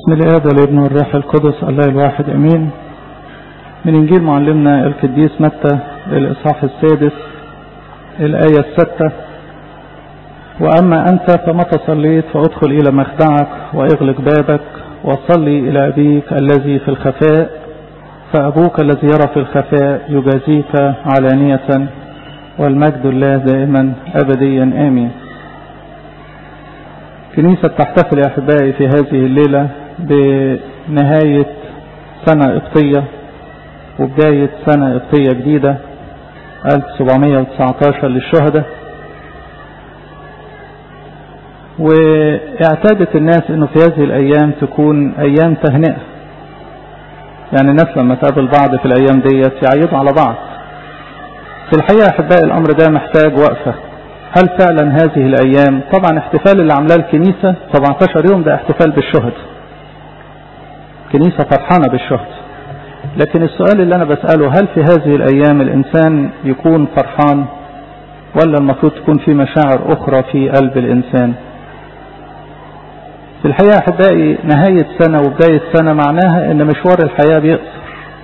بسم الآب والابن والروح القدس الله الواحد أمين من إنجيل معلمنا القديس متى الإصحاح السادس الآية الستة وأما أنت فمتى صليت فأدخل إلى مخدعك وإغلق بابك وصلي إلى أبيك الذي في الخفاء فأبوك الذي يرى في الخفاء يجازيك علانية والمجد الله دائما أبديا آمين كنيسة تحتفل يا أحبائي في هذه الليلة بنهاية سنة قبطية وبداية سنة قبطية جديدة 1719 للشهداء واعتادت الناس انه في هذه الايام تكون ايام تهنئة يعني الناس لما تقابل بعض في الايام ديت يعيدوا على بعض في الحقيقة احبائي الامر ده محتاج وقفة هل فعلا هذه الايام طبعا احتفال اللي عاملاه الكنيسة 17 يوم ده احتفال بالشهداء كنيسة فرحانة بالشهداء لكن السؤال اللي انا بسأله هل في هذه الايام الانسان يكون فرحان ولا المفروض تكون في مشاعر اخرى في قلب الانسان في الحقيقة احبائي نهاية سنة وبداية سنة معناها ان مشوار الحياة بيقصر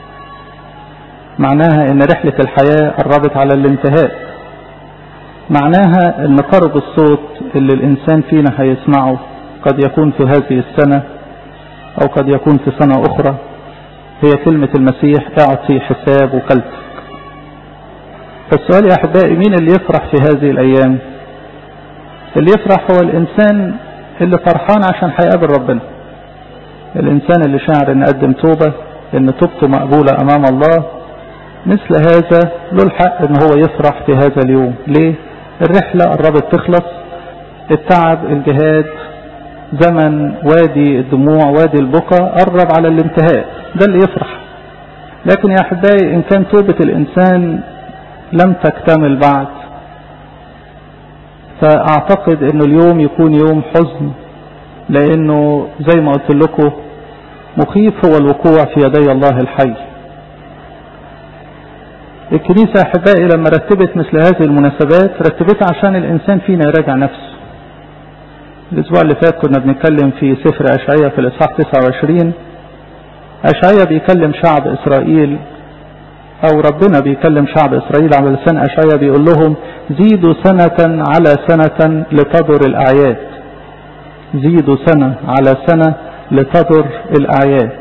معناها ان رحلة الحياة قربت على الانتهاء معناها ان قرب الصوت اللي الانسان فينا هيسمعه قد يكون في هذه السنة او قد يكون في سنة اخرى هي كلمة المسيح اعطي حساب وكلتك فالسؤال يا احبائي مين اللي يفرح في هذه الايام اللي يفرح هو الانسان اللي فرحان عشان هيقابل ربنا الانسان اللي شاعر ان قدم توبة ان توبته مقبولة امام الله مثل هذا له الحق ان هو يفرح في هذا اليوم ليه الرحلة قربت تخلص التعب الجهاد زمن وادي الدموع وادي البكا قرب على الانتهاء ده اللي يفرح لكن يا احبائي ان كان توبة الانسان لم تكتمل بعد فاعتقد انه اليوم يكون يوم حزن لانه زي ما قلت لكم مخيف هو الوقوع في يدي الله الحي الكنيسة احبائي لما رتبت مثل هذه المناسبات رتبتها عشان الانسان فينا يراجع نفسه الاسبوع اللي فات كنا بنتكلم في سفر اشعياء في الاصحاح 29 اشعياء بيكلم شعب اسرائيل او ربنا بيكلم شعب اسرائيل على لسان اشعياء بيقول لهم زيدوا سنة على سنة لتضر الاعياد زيدوا سنة على سنة لتضر الاعياد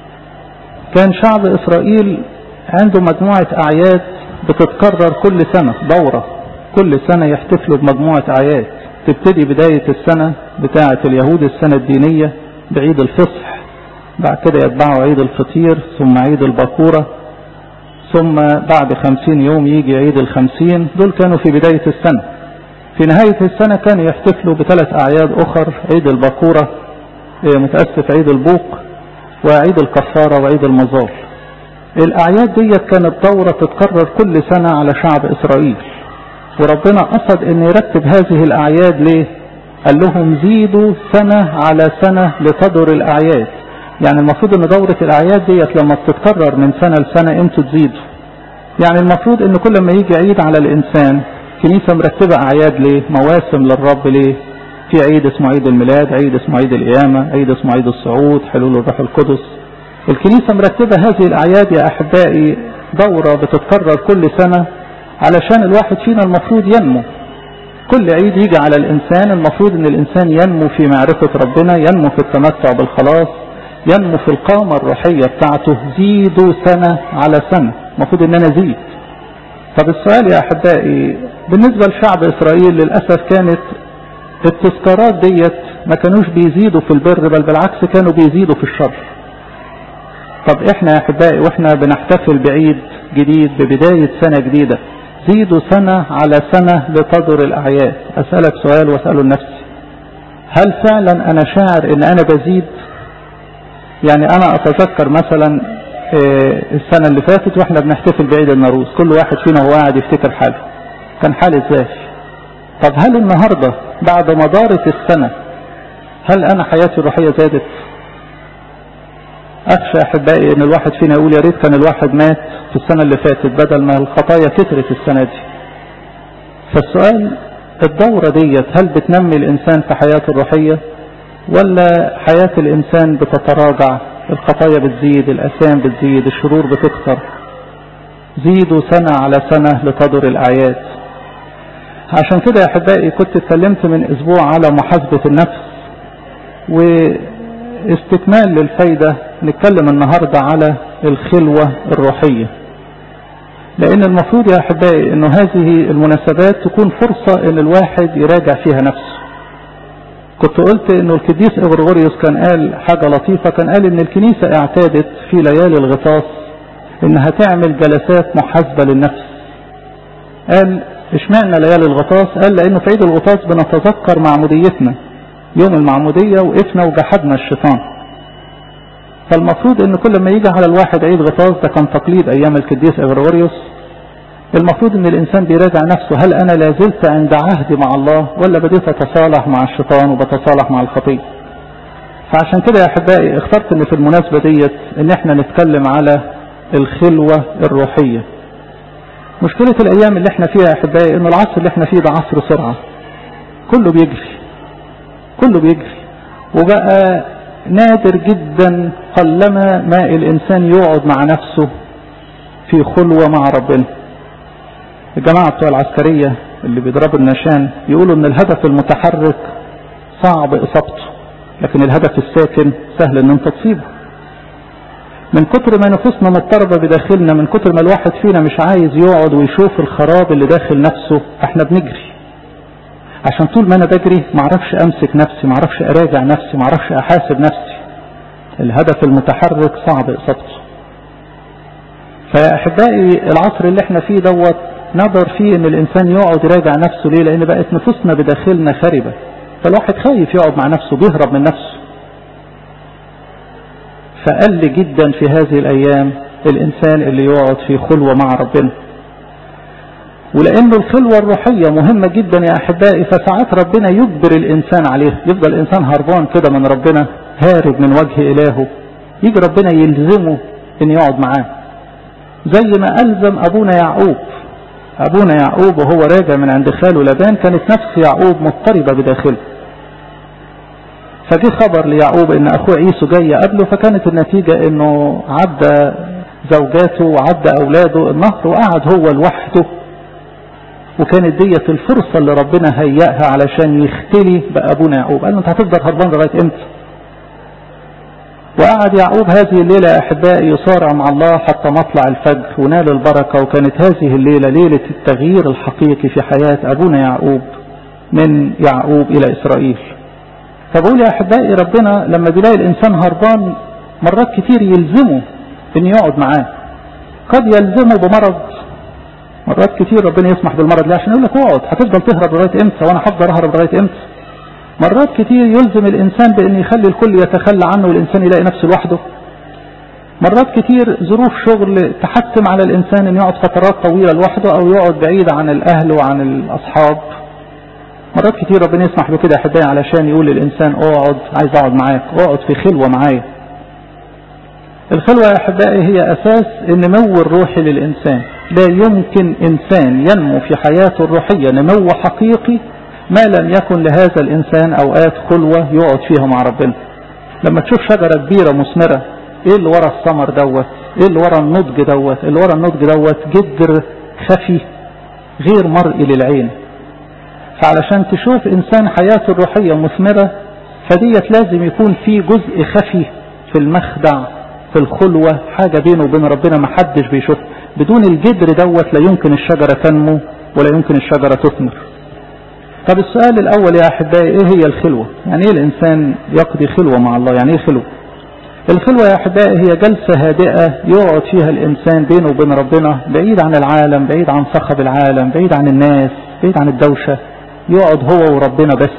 كان شعب اسرائيل عنده مجموعة اعياد بتتكرر كل سنة دورة كل سنة يحتفلوا بمجموعة اعياد تبتدي بداية السنة بتاعة اليهود السنة الدينية بعيد الفصح بعد كده يتبعوا عيد الفطير ثم عيد البكورة ثم بعد خمسين يوم يجي عيد الخمسين دول كانوا في بداية السنة في نهاية السنة كانوا يحتفلوا بثلاث أعياد أخر عيد البكورة متأسف عيد البوق وعيد الكفارة وعيد المظال الأعياد دي كانت دورة تتكرر كل سنة على شعب إسرائيل وربنا قصد ان يرتب هذه الأعياد ليه قال لهم زيدوا سنة على سنة لتدر الأعياد يعني المفروض ان دورة الاعياد ديت لما بتتكرر من سنة لسنة انتوا تزيدوا يعني المفروض ان كل ما يجي عيد على الانسان كنيسة مرتبة اعياد ليه مواسم للرب ليه في عيد اسمه عيد الميلاد عيد اسمه عيد القيامة عيد اسمه عيد الصعود حلول الروح القدس الكنيسة مرتبة هذه الاعياد يا احبائي دورة بتتكرر كل سنة علشان الواحد فينا المفروض ينمو كل عيد يجي على الانسان المفروض ان الانسان ينمو في معرفة ربنا ينمو في التمتع بالخلاص ينمو في القامة الروحية بتاعته زيدوا سنة على سنة المفروض ان انا زيد طب السؤال يا احبائي بالنسبة لشعب اسرائيل للأسف كانت التذكارات ديت ما كانوش بيزيدوا في البر بل بالعكس كانوا بيزيدوا في الشر طب احنا يا احبائي واحنا بنحتفل بعيد جديد ببداية سنة جديدة زيدوا سنة على سنة لتضر الاعياد اسألك سؤال واسأله لنفسي هل فعلا انا شاعر ان انا بزيد يعني انا اتذكر مثلا السنة اللي فاتت واحنا بنحتفل بعيد الناروز كل واحد فينا هو قاعد يفتكر حاله كان حال ازاي طب هل النهاردة بعد ما دارت السنة هل انا حياتي الروحية زادت اخشى احبائي ان الواحد فينا يقول يا ريت كان الواحد مات في السنة اللي فاتت بدل ما الخطايا كترت السنة دي فالسؤال الدورة ديت هل بتنمي الانسان في حياته الروحية ولا حياة الإنسان بتتراجع الخطايا بتزيد الأسام بتزيد الشرور بتكثر زيدوا سنة على سنة لتدر الأعياد عشان كده يا أحبائي كنت اتكلمت من أسبوع على محاسبة النفس واستكمال للفايدة نتكلم النهاردة على الخلوة الروحية لأن المفروض يا أحبائي أنه هذه المناسبات تكون فرصة أن الواحد يراجع فيها نفسه كنت قلت أنه القديس إغرغوريوس كان قال حاجة لطيفة كان قال أن الكنيسة اعتادت في ليالي الغطاس أنها تعمل جلسات محاسبة للنفس قال اشمعنى ليالي الغطاس قال لأنه في عيد الغطاس بنتذكر معموديتنا يوم المعمودية وقفنا وجحدنا الشيطان فالمفروض ان كل ما يجي على الواحد عيد غطاس ده كان تقليد ايام القديس اغريغوريوس المفروض ان الانسان بيراجع نفسه هل انا لازلت عند عهدي مع الله ولا بديت اتصالح مع الشيطان وبتصالح مع الخطيه فعشان كده يا احبائي اخترت ان في المناسبه ديت ان احنا نتكلم على الخلوه الروحيه مشكله الايام اللي احنا فيها يا احبائي ان العصر اللي احنا فيه ده عصر سرعه كله بيجري كله بيجري وبقى نادر جدا قلما ما الانسان يقعد مع نفسه في خلوة مع ربنا الجماعة بتوع العسكرية اللي بيضربوا النشان يقولوا ان الهدف المتحرك صعب اصابته لكن الهدف الساكن سهل ان انت تصيبه من كتر ما نفوسنا مضطربة بداخلنا من كتر ما الواحد فينا مش عايز يقعد ويشوف الخراب اللي داخل نفسه احنا بنجري عشان طول ما انا بجري معرفش امسك نفسي معرفش اراجع نفسي معرفش احاسب نفسي الهدف المتحرك صعب اصابته فيا احبائي العصر اللي احنا فيه دوت نظر فيه ان الانسان يقعد يراجع نفسه ليه لان بقت نفوسنا بداخلنا خربة فالواحد خايف يقعد مع نفسه بيهرب من نفسه فقل جدا في هذه الايام الانسان اللي يقعد في خلوة مع ربنا ولأن الخلوة الروحية مهمة جدا يا أحبائي فساعات ربنا يجبر الإنسان عليه يفضل الإنسان هربان كده من ربنا هارب من وجه إلهه يجي ربنا يلزمه إن يقعد معاه زي ما ألزم أبونا يعقوب أبونا يعقوب وهو راجع من عند خاله لبان كانت نفس يعقوب مضطربة بداخله فجه خبر ليعقوب ان اخوه عيسو جاي يقابله فكانت النتيجة انه عدى زوجاته وعدى اولاده النهر وقعد هو لوحده وكانت ديت الفرصة اللي ربنا هيأها علشان يختلي بأبونا يعقوب قال له انت هتفضل هربان لغاية امتى وقعد يعقوب هذه الليلة يا أحبائي يصارع مع الله حتى مطلع الفجر ونال البركة وكانت هذه الليلة ليلة التغيير الحقيقي في حياة أبونا يعقوب من يعقوب إلى إسرائيل فبقول يا أحبائي ربنا لما بيلاقي الإنسان هربان مرات كتير يلزمه إن يقعد معاه قد يلزمه بمرض مرات كتير ربنا يسمح بالمرض ليه عشان يقول لك اقعد هتفضل تهرب لغايه امتى وانا هفضل اهرب لغايه امتى مرات كتير يلزم الانسان بان يخلي الكل يتخلى عنه والانسان يلاقي نفسه لوحده مرات كتير ظروف شغل تحتم على الانسان ان يقعد فترات طويله لوحده او يقعد بعيد عن الاهل وعن الاصحاب مرات كتير ربنا يسمح بكده يا احبائي علشان يقول للانسان اقعد عايز اقعد معاك اقعد في خلوه معايا الخلوه يا احبائي هي اساس النمو الروحي للانسان لا يمكن إنسان ينمو في حياته الروحية نمو حقيقي ما لم يكن لهذا الإنسان أوقات خلوة يقعد فيها مع ربنا لما تشوف شجرة كبيرة مثمرة إيه اللي ورا الثمر دوت إيه اللي ورا النضج دوت اللي ورا النضج دوت جدر خفي غير مرئي للعين فعلشان تشوف إنسان حياته الروحية مثمرة فديت لازم يكون في جزء خفي في المخدع في الخلوة حاجة بينه وبين ربنا محدش بيشوفها بدون الجدر دوت لا يمكن الشجرة تنمو ولا يمكن الشجرة تثمر طب السؤال الأول يا أحبائي إيه هي الخلوة يعني إيه الإنسان يقضي خلوة مع الله يعني إيه خلوة الخلوة يا أحبائي هي جلسة هادئة يقعد فيها الإنسان بينه وبين ربنا بعيد عن العالم بعيد عن صخب العالم بعيد عن الناس بعيد عن الدوشة يقعد هو وربنا بس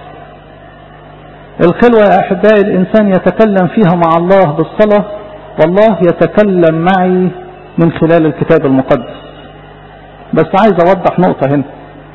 الخلوة يا أحبائي الإنسان يتكلم فيها مع الله بالصلاة والله يتكلم معي من خلال الكتاب المقدس بس عايز اوضح نقطة هنا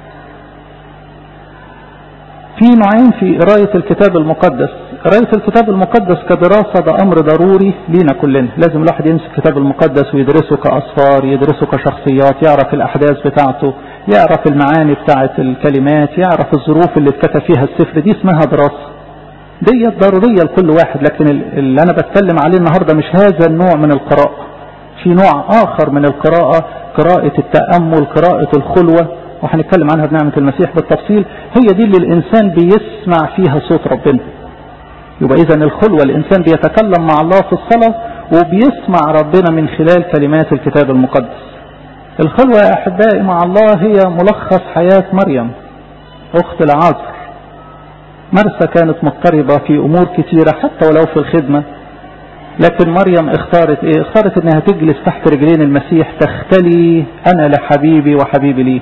في نوعين في قراية الكتاب المقدس قراية الكتاب المقدس كدراسة ده امر ضروري لينا كلنا لازم الواحد يمسك الكتاب المقدس ويدرسه كأصفار يدرسه كشخصيات يعرف الاحداث بتاعته يعرف المعاني بتاعة الكلمات يعرف الظروف اللي اتكتب فيها السفر دي اسمها دراسة ديت ضرورية لكل واحد لكن اللي أنا بتكلم عليه النهاردة مش هذا النوع من القراءة في نوع آخر من القراءة قراءة التأمل قراءة الخلوة وهنتكلم عنها بنعمة المسيح بالتفصيل هي دي اللي الإنسان بيسمع فيها صوت ربنا يبقى إذا الخلوة الإنسان بيتكلم مع الله في الصلاة وبيسمع ربنا من خلال كلمات الكتاب المقدس الخلوة يا أحبائي مع الله هي ملخص حياة مريم أخت العازر مرسى كانت مضطربة في أمور كثيرة حتى ولو في الخدمة لكن مريم اختارت ايه اختارت انها تجلس تحت رجلين المسيح تختلي انا لحبيبي وحبيبي لي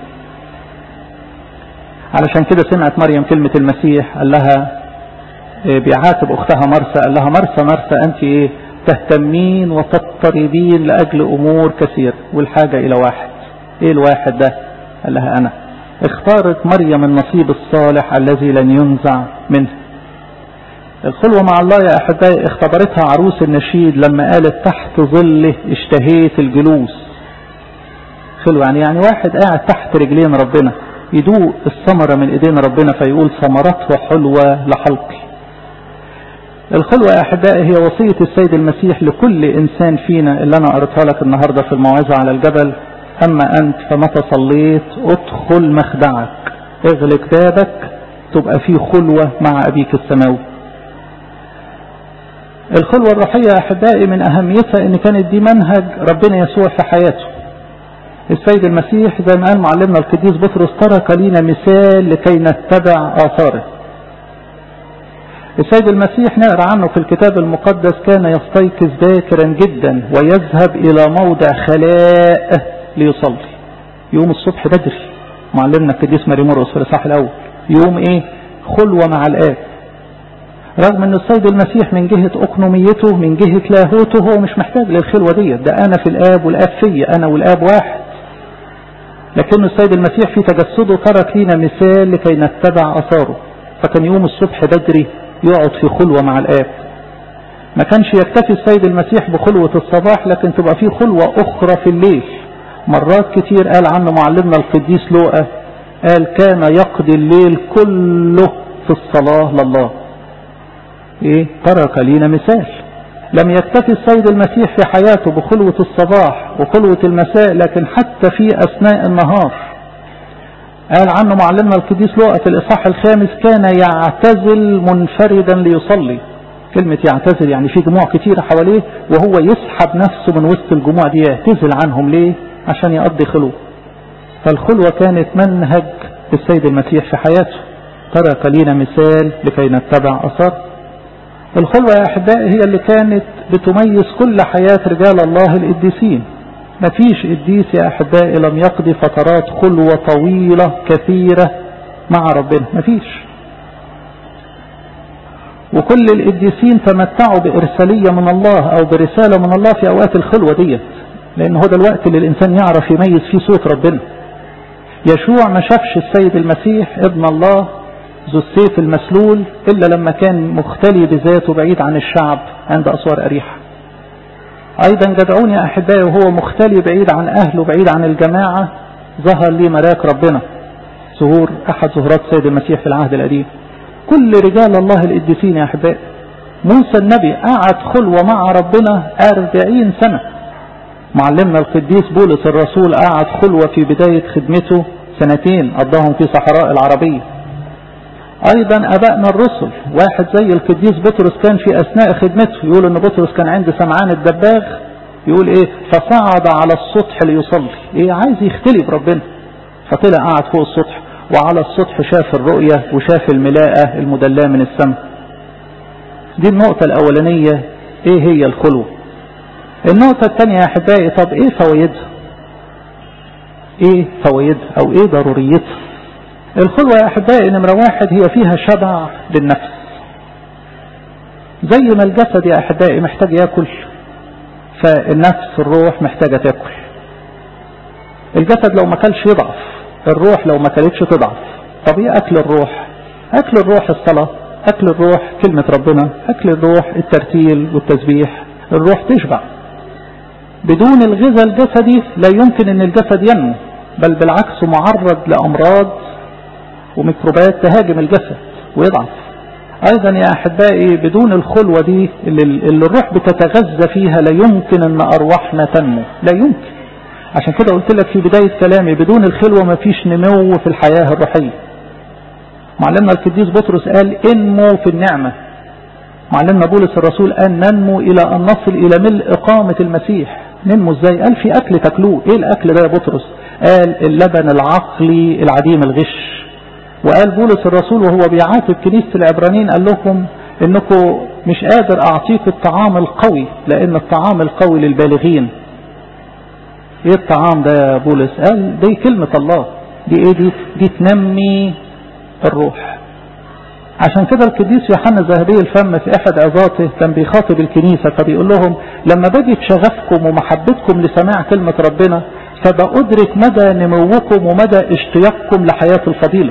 علشان كده سمعت مريم كلمة المسيح قال لها إيه بيعاتب اختها مرسى قال لها مرسى مرسى انت ايه تهتمين وتضطربين لاجل امور كثير والحاجة الى واحد ايه الواحد ده قال لها انا اختارت مريم النصيب الصالح الذي لن ينزع منه الخلوة مع الله يا أحبائي اختبرتها عروس النشيد لما قالت تحت ظله اشتهيت الجلوس خلوة يعني يعني واحد قاعد تحت رجلين ربنا يدوق الثمرة من ايدين ربنا فيقول ثمرته حلوة لحلقي الخلوة يا أحبائي هي وصية السيد المسيح لكل إنسان فينا اللي أنا قريتها لك النهاردة في الموعظة على الجبل أما أنت فمتى صليت ادخل مخدعك اغلق بابك تبقى في خلوة مع أبيك السماوي الخلوة الروحية يا أحبائي من أهميتها إن كانت دي منهج ربنا يسوع في حياته السيد المسيح زي ما قال معلمنا القديس بطرس ترك لينا مثال لكي نتبع آثاره السيد المسيح نقرا عنه في الكتاب المقدس كان يستيقظ باكرا جدا ويذهب إلى موضع خلاء ليصلي يوم الصبح بدري معلمنا القديس ماري مرقس في الاصحاح الاول يوم ايه خلوة مع الاب رغم ان السيد المسيح من جهة اقنوميته من جهة لاهوته هو مش محتاج للخلوة دي ده انا في الاب والاب فيا انا والاب واحد لكن السيد المسيح في تجسده ترك لنا مثال لكي نتبع اثاره فكان يوم الصبح بدري يقعد في خلوة مع الاب ما كانش يكتفي السيد المسيح بخلوة الصباح لكن تبقى في خلوة اخرى في الليل مرات كتير قال عنه معلمنا القديس لوقا قال كان يقضي الليل كله في الصلاة لله ايه ترك لينا مثال لم يكتفي السيد المسيح في حياته بخلوة الصباح وخلوة المساء لكن حتى في اثناء النهار قال عنه معلمنا القديس لوقا في الاصحاح الخامس كان يعتزل منفردا ليصلي كلمة يعتزل يعني في جموع كتيرة حواليه وهو يسحب نفسه من وسط الجموع دي يعتزل عنهم ليه عشان يقضي خلوة فالخلوة كانت منهج السيد المسيح في حياته ترك لينا مثال لكي نتبع أثر الخلوة يا أحبائي هي اللي كانت بتميز كل حياة رجال الله القديسين مفيش قديس يا أحبائي لم يقضي فترات خلوة طويلة كثيرة مع ربنا مفيش وكل القديسين تمتعوا بإرسالية من الله أو برسالة من الله في أوقات الخلوة ديت لأن هو ده الوقت اللي الإنسان يعرف يميز فيه صوت ربنا يشوع ما شافش السيد المسيح ابن الله ذو السيف المسلول إلا لما كان مختلي بذاته بعيد عن الشعب عند أسوار أريحة أيضا جدعون يا أحبائي وهو مختلي بعيد عن أهله بعيد عن الجماعة ظهر لي ملاك ربنا ظهور أحد ظهورات السيد المسيح في العهد القديم كل رجال الله القديسين يا أحبائي موسى النبي قعد خلوة مع ربنا أربعين سنة معلمنا القديس بولس الرسول قعد خلوة في بداية خدمته سنتين قضاهم في صحراء العربية ايضا ابائنا الرسل واحد زي القديس بطرس كان في اثناء خدمته يقول ان بطرس كان عند سمعان الدباغ يقول ايه فصعد على السطح ليصلي ايه عايز يختلي بربنا فطلع قعد فوق السطح وعلى السطح شاف الرؤية وشاف الملاءة المدلاة من السماء دي النقطة الاولانية ايه هي الخلوة النقطة الثانية يا احبائي طب ايه فوائدها ايه فوائدها او ايه ضروريتها الخلوة يا أحبائي نمرة واحد هي فيها شبع للنفس زي ما الجسد يا أحبائي محتاج يأكل فالنفس الروح محتاجة تأكل الجسد لو ما كلش يضعف الروح لو ما كلتش تضعف طب ايه أكل الروح أكل الروح الصلاة أكل الروح كلمة ربنا أكل الروح الترتيل والتسبيح الروح تشبع بدون الغذاء الجسدي لا يمكن ان الجسد ينمو بل بالعكس معرض لأمراض وميكروبات تهاجم الجسد ويضعف ايضا يا احبائي بدون الخلوة دي اللي الروح بتتغذى فيها لا يمكن ان ارواحنا تنمو لا يمكن عشان كده قلت لك في بداية كلامي بدون الخلوة ما فيش نمو في الحياة الروحية معلمنا القديس بطرس قال انمو في النعمة معلمنا بولس الرسول قال ننمو الى ان نصل الى ملء اقامة المسيح ننمو ازاي قال في اكل تاكلوه ايه الاكل ده يا بطرس قال اللبن العقلي العديم الغش وقال بولس الرسول وهو بيعاتب كنيسة العبرانيين قال لكم انكم مش قادر اعطيكم الطعام القوي لان الطعام القوي للبالغين ايه الطعام ده يا بولس قال دي كلمة الله دي ايه دي دي تنمي الروح عشان كده القديس يوحنا الذهبي الفم في احد عظاته كان بيخاطب الكنيسة فبيقول لهم لما بجد شغفكم ومحبتكم لسماع كلمة ربنا فبأدرك مدى نموكم ومدى اشتياقكم لحياة الفضيلة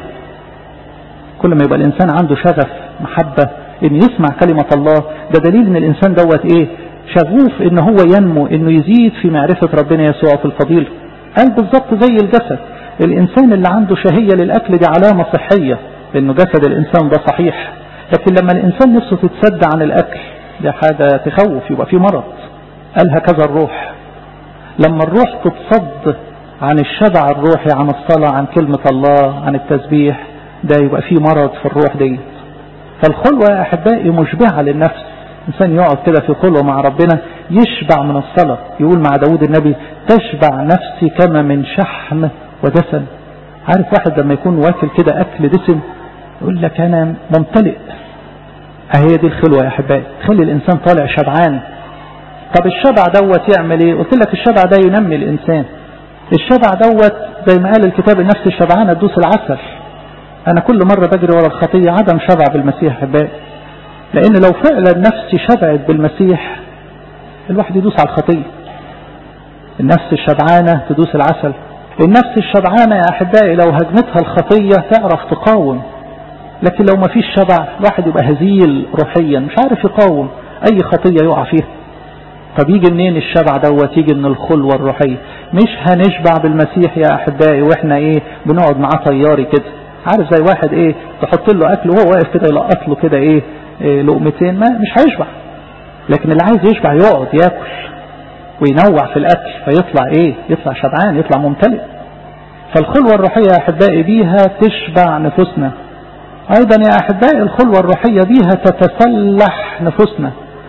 كل ما يبقى الانسان عنده شغف محبة ان يسمع كلمة الله ده دليل ان الانسان دوت ايه شغوف ان هو ينمو انه يزيد في معرفة ربنا يسوع في الفضيلة قال بالظبط زي الجسد الانسان اللي عنده شهية للاكل دي علامة صحية لانه جسد الانسان ده صحيح لكن لما الانسان نفسه تتسد عن الاكل دي حاجة تخوف يبقى في مرض قال هكذا الروح لما الروح تتصد عن الشبع الروحي عن الصلاة عن كلمة الله عن التسبيح ده يبقى في مرض في الروح دي فالخلوة يا أحبائي مشبعة للنفس إنسان يقعد كده في خلوة مع ربنا يشبع من الصلاة يقول مع داود النبي تشبع نفسي كما من شحم ودسم عارف واحد لما يكون واكل كده أكل دسم يقول لك أنا ممتلئ أهي دي الخلوة يا أحبائي تخلي الإنسان طالع شبعان طب الشبع دوت يعمل ايه قلت لك الشبع ده ينمي الإنسان الشبع دوت زي ما قال الكتاب النفس الشبعانة تدوس العسل أنا كل مرة بجري ورا الخطية عدم شبع بالمسيح أحبائي لأن لو فعلا نفسي شبعت بالمسيح الواحد يدوس على الخطية النفس الشبعانة تدوس العسل النفس الشبعانة يا أحبائي لو هجمتها الخطية تعرف تقاوم لكن لو ما فيش شبع الواحد يبقى هزيل روحيا مش عارف يقاوم أي خطية يقع فيها طب يجي منين الشبع دوت يجي من الخلوة الروحية مش هنشبع بالمسيح يا أحبائي وإحنا إيه بنقعد معاه طياري كده عارف زي واحد إيه تحط له أكل وهو واقف كده يلقط له كده إيه, إيه لقمتين ما مش هيشبع لكن اللي عايز يشبع يقعد ياكل وينوع في الأكل فيطلع إيه يطلع شبعان يطلع ممتلئ فالخلوة الروحية يا أحبائي بيها تشبع نفوسنا أيضا يا أحبائي الخلوة الروحية بيها تتسلح نفوسنا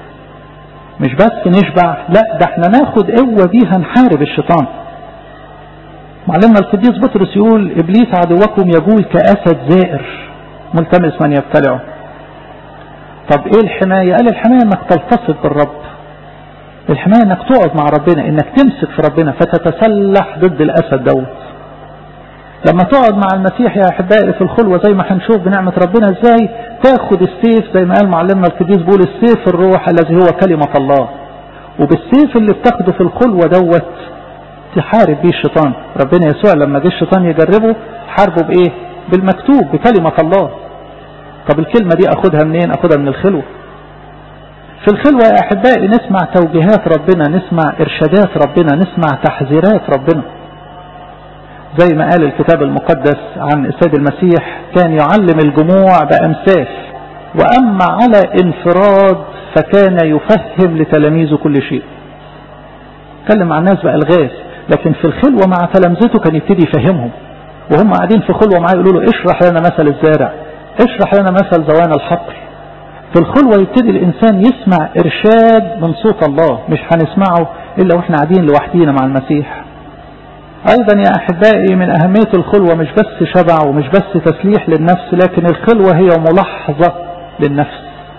مش بس نشبع لا ده احنا ناخد قوة بيها نحارب الشيطان معلمنا القديس بطرس يقول ابليس عدوكم يجول كاسد زائر ملتمس من يبتلعه طب ايه الحماية قال الحماية انك تلتصق بالرب الحماية انك تقعد مع ربنا انك تمسك في ربنا فتتسلح ضد الاسد دوت لما تقعد مع المسيح يا احبائي في الخلوة زي ما هنشوف بنعمة ربنا ازاي تاخد السيف زي ما قال معلمنا القديس بيقول السيف الروح الذي هو كلمة الله وبالسيف اللي بتاخده في الخلوة دوت تحارب بيه الشيطان ربنا يسوع لما جه الشيطان يجربه حاربه بايه بالمكتوب بكلمة الله طب الكلمة دي اخدها منين اخدها من الخلوة في الخلوة يا احبائي نسمع توجيهات ربنا نسمع ارشادات ربنا نسمع تحذيرات ربنا زي ما قال الكتاب المقدس عن السيد المسيح كان يعلم الجموع بأمثال وأما على انفراد فكان يفهم لتلاميذه كل شيء تكلم مع الناس بألغاز لكن في الخلوة مع تلامذته كان يبتدي يفهمهم وهم قاعدين في خلوة معاه يقولوا له اشرح لنا مثل الزارع اشرح لنا مثل زوان الحقل في الخلوة يبتدي الإنسان يسمع إرشاد من صوت الله مش هنسمعه إلا وإحنا قاعدين لوحدينا مع المسيح أيضا يا أحبائي من أهمية الخلوة مش بس شبع ومش بس تسليح للنفس لكن الخلوة هي ملاحظة للنفس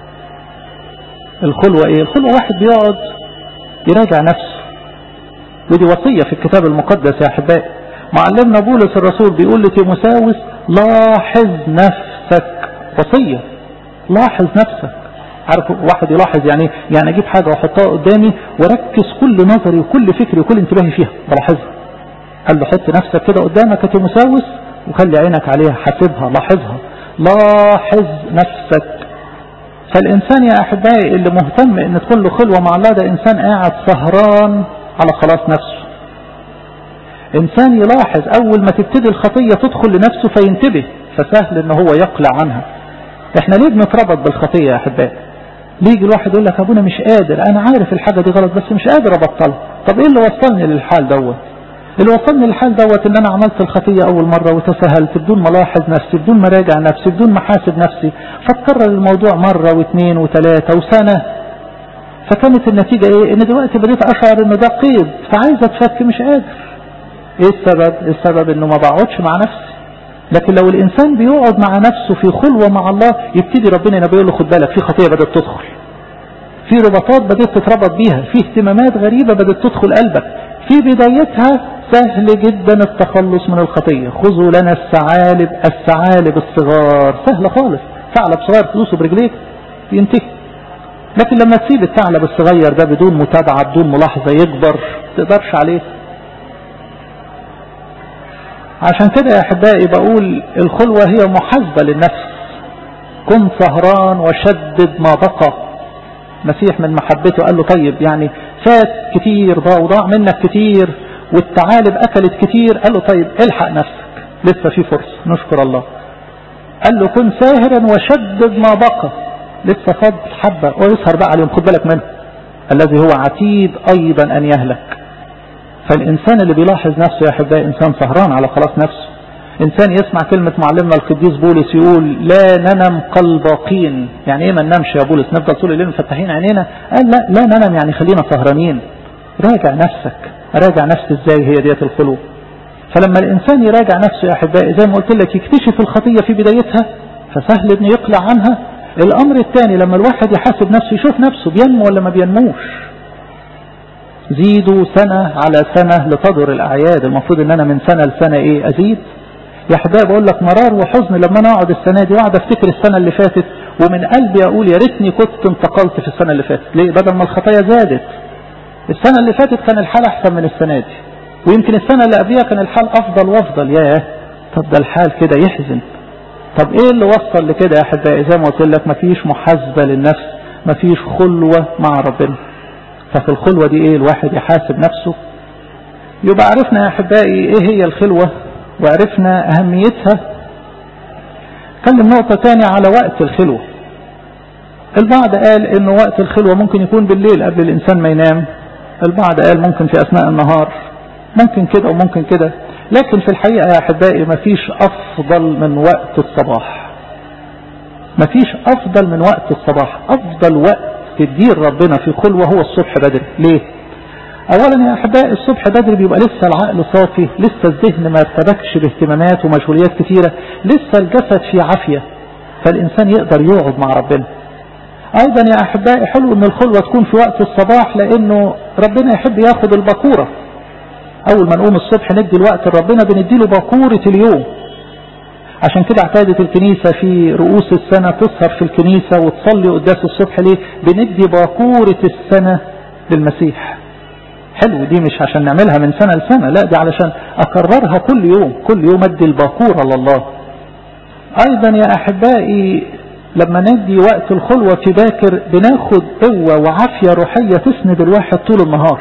الخلوة إيه الخلوة واحد بيقعد يراجع نفسه ودي وصية في الكتاب المقدس يا أحبائي معلمنا بولس الرسول بيقول لتيموساوس لاحظ نفسك وصية لاحظ نفسك عارف واحد يلاحظ يعني يعني اجيب حاجة واحطها قدامي واركز كل نظري وكل فكري وكل انتباهي فيها بلاحظها قال له حط نفسك كده قدامك يا تيموساوس وخلي عينك عليها حاسبها لاحظها لاحظ نفسك فالإنسان يا أحبائي اللي مهتم إن تكون له خلوة مع الله ده إنسان قاعد سهران على خلاص نفسه إنسان يلاحظ أول ما تبتدي الخطية تدخل لنفسه فينتبه فسهل إن هو يقلع عنها احنا ليه بنتربط بالخطية يا احبائي ليه يجي الواحد يقول لك ابونا مش قادر انا عارف الحاجة دي غلط بس مش قادر ابطلها طب ايه اللي وصلني للحال دوت اللي وصلني للحال دوت ان انا عملت الخطية اول مرة وتساهلت بدون ما الاحظ نفسي بدون ما راجع نفسي بدون ما حاسب نفسي فتكرر الموضوع مرة واثنين وثلاثة وسنة فكانت النتيجة ايه ان دلوقتي بديت اشعر ان ده قيد فعايز اتفك مش قادر ايه السبب السبب انه ما بقعدش مع نفسي لكن لو الانسان بيقعد مع نفسه في خلوة مع الله يبتدي ربنا ينبيه له خد بالك في خطية بدأت تدخل في رباطات بدأت تتربط بيها في اهتمامات غريبة بدأت تدخل قلبك في بدايتها سهل جدا التخلص من الخطية خذوا لنا الثعالب الثعالب الصغار سهل خالص ثعلب صغير تدوسه برجليك ينتهي لكن لما تسيب الثعلب الصغير ده بدون متابعة بدون ملاحظة يكبر تقدرش عليه عشان كده يا احبائي بقول الخلوة هي محاسبة للنفس كن سهران وشدد ما بقى مسيح من محبته قال له طيب يعني فات كتير ضاع وضاع منك كتير والثعالب اكلت كتير قال له طيب الحق نفسك لسه في فرصة نشكر الله قال له كن ساهرا وشدد ما بقى لسه فضل حبة ويسهر بقى عليهم خد بالك منه الذي هو عتيد ايضا ان يهلك فالإنسان اللي بيلاحظ نفسه يا أحبائي إنسان سهران على خلاص نفسه إنسان يسمع كلمة معلمنا القديس بولس يقول لا ننم قلباقين يعني إيه ما ننامش يا بولس نفضل طول الليل مفتحين عينينا قال لا لا ننم يعني خلينا سهرانين راجع نفسك راجع نفسي إزاي هي ديت الخلوة فلما الإنسان يراجع نفسه يا أحبائي زي ما قلت لك يكتشف الخطية في بدايتها فسهل إنه يقلع عنها الأمر الثاني لما الواحد يحاسب نفسه يشوف نفسه بينمو ولا ما بينموش زيدوا سنة على سنة لتدر الأعياد المفروض ان انا من سنة لسنة ايه ازيد يا حبايب اقول لك مرار وحزن لما انا اقعد السنة دي واقعد افتكر السنة اللي فاتت ومن قلبي اقول يا ريتني كنت انتقلت في السنة اللي فاتت ليه بدل ما الخطايا زادت السنة اللي فاتت كان الحال احسن من السنة دي ويمكن السنة اللي قبلها كان الحال افضل وافضل ياه طب ده الحال كده يحزن طب ايه اللي وصل لكده يا احبائي زي ما قلت لك مفيش محاسبة للنفس مفيش خلوة مع ربنا ففي الخلوة دي ايه الواحد يحاسب نفسه يبقى عرفنا يا احبائي ايه هي الخلوة وعرفنا اهميتها كلم نقطة تانية على وقت الخلوة البعض قال انه وقت الخلوة ممكن يكون بالليل قبل الانسان ما ينام البعض قال ممكن في اثناء النهار ممكن كده وممكن كده لكن في الحقيقة يا احبائي مفيش افضل من وقت الصباح مفيش افضل من وقت الصباح افضل وقت تدير ربنا في خلوة هو الصبح بدري ليه اولا يا احبائي الصبح بدري بيبقى لسه العقل صافي لسه الذهن ما ارتبكش باهتمامات ومشغوليات كتيرة لسه الجسد في عافية فالانسان يقدر يقعد مع ربنا ايضا يا احبائي حلو ان الخلوة تكون في وقت الصباح لانه ربنا يحب ياخد البكورة اول ما نقوم الصبح ندي الوقت لربنا بنديله بكورة اليوم عشان كده اعتادت الكنيسة في رؤوس السنة تسهر في الكنيسة وتصلي قداس الصبح ليه بندي باكورة السنة للمسيح حلو دي مش عشان نعملها من سنة لسنة لا دي علشان اكررها كل يوم كل يوم ادي الباكورة لله ايضا يا احبائي لما ندي وقت الخلوة في باكر بناخد قوة وعافية روحية تسند الواحد طول النهار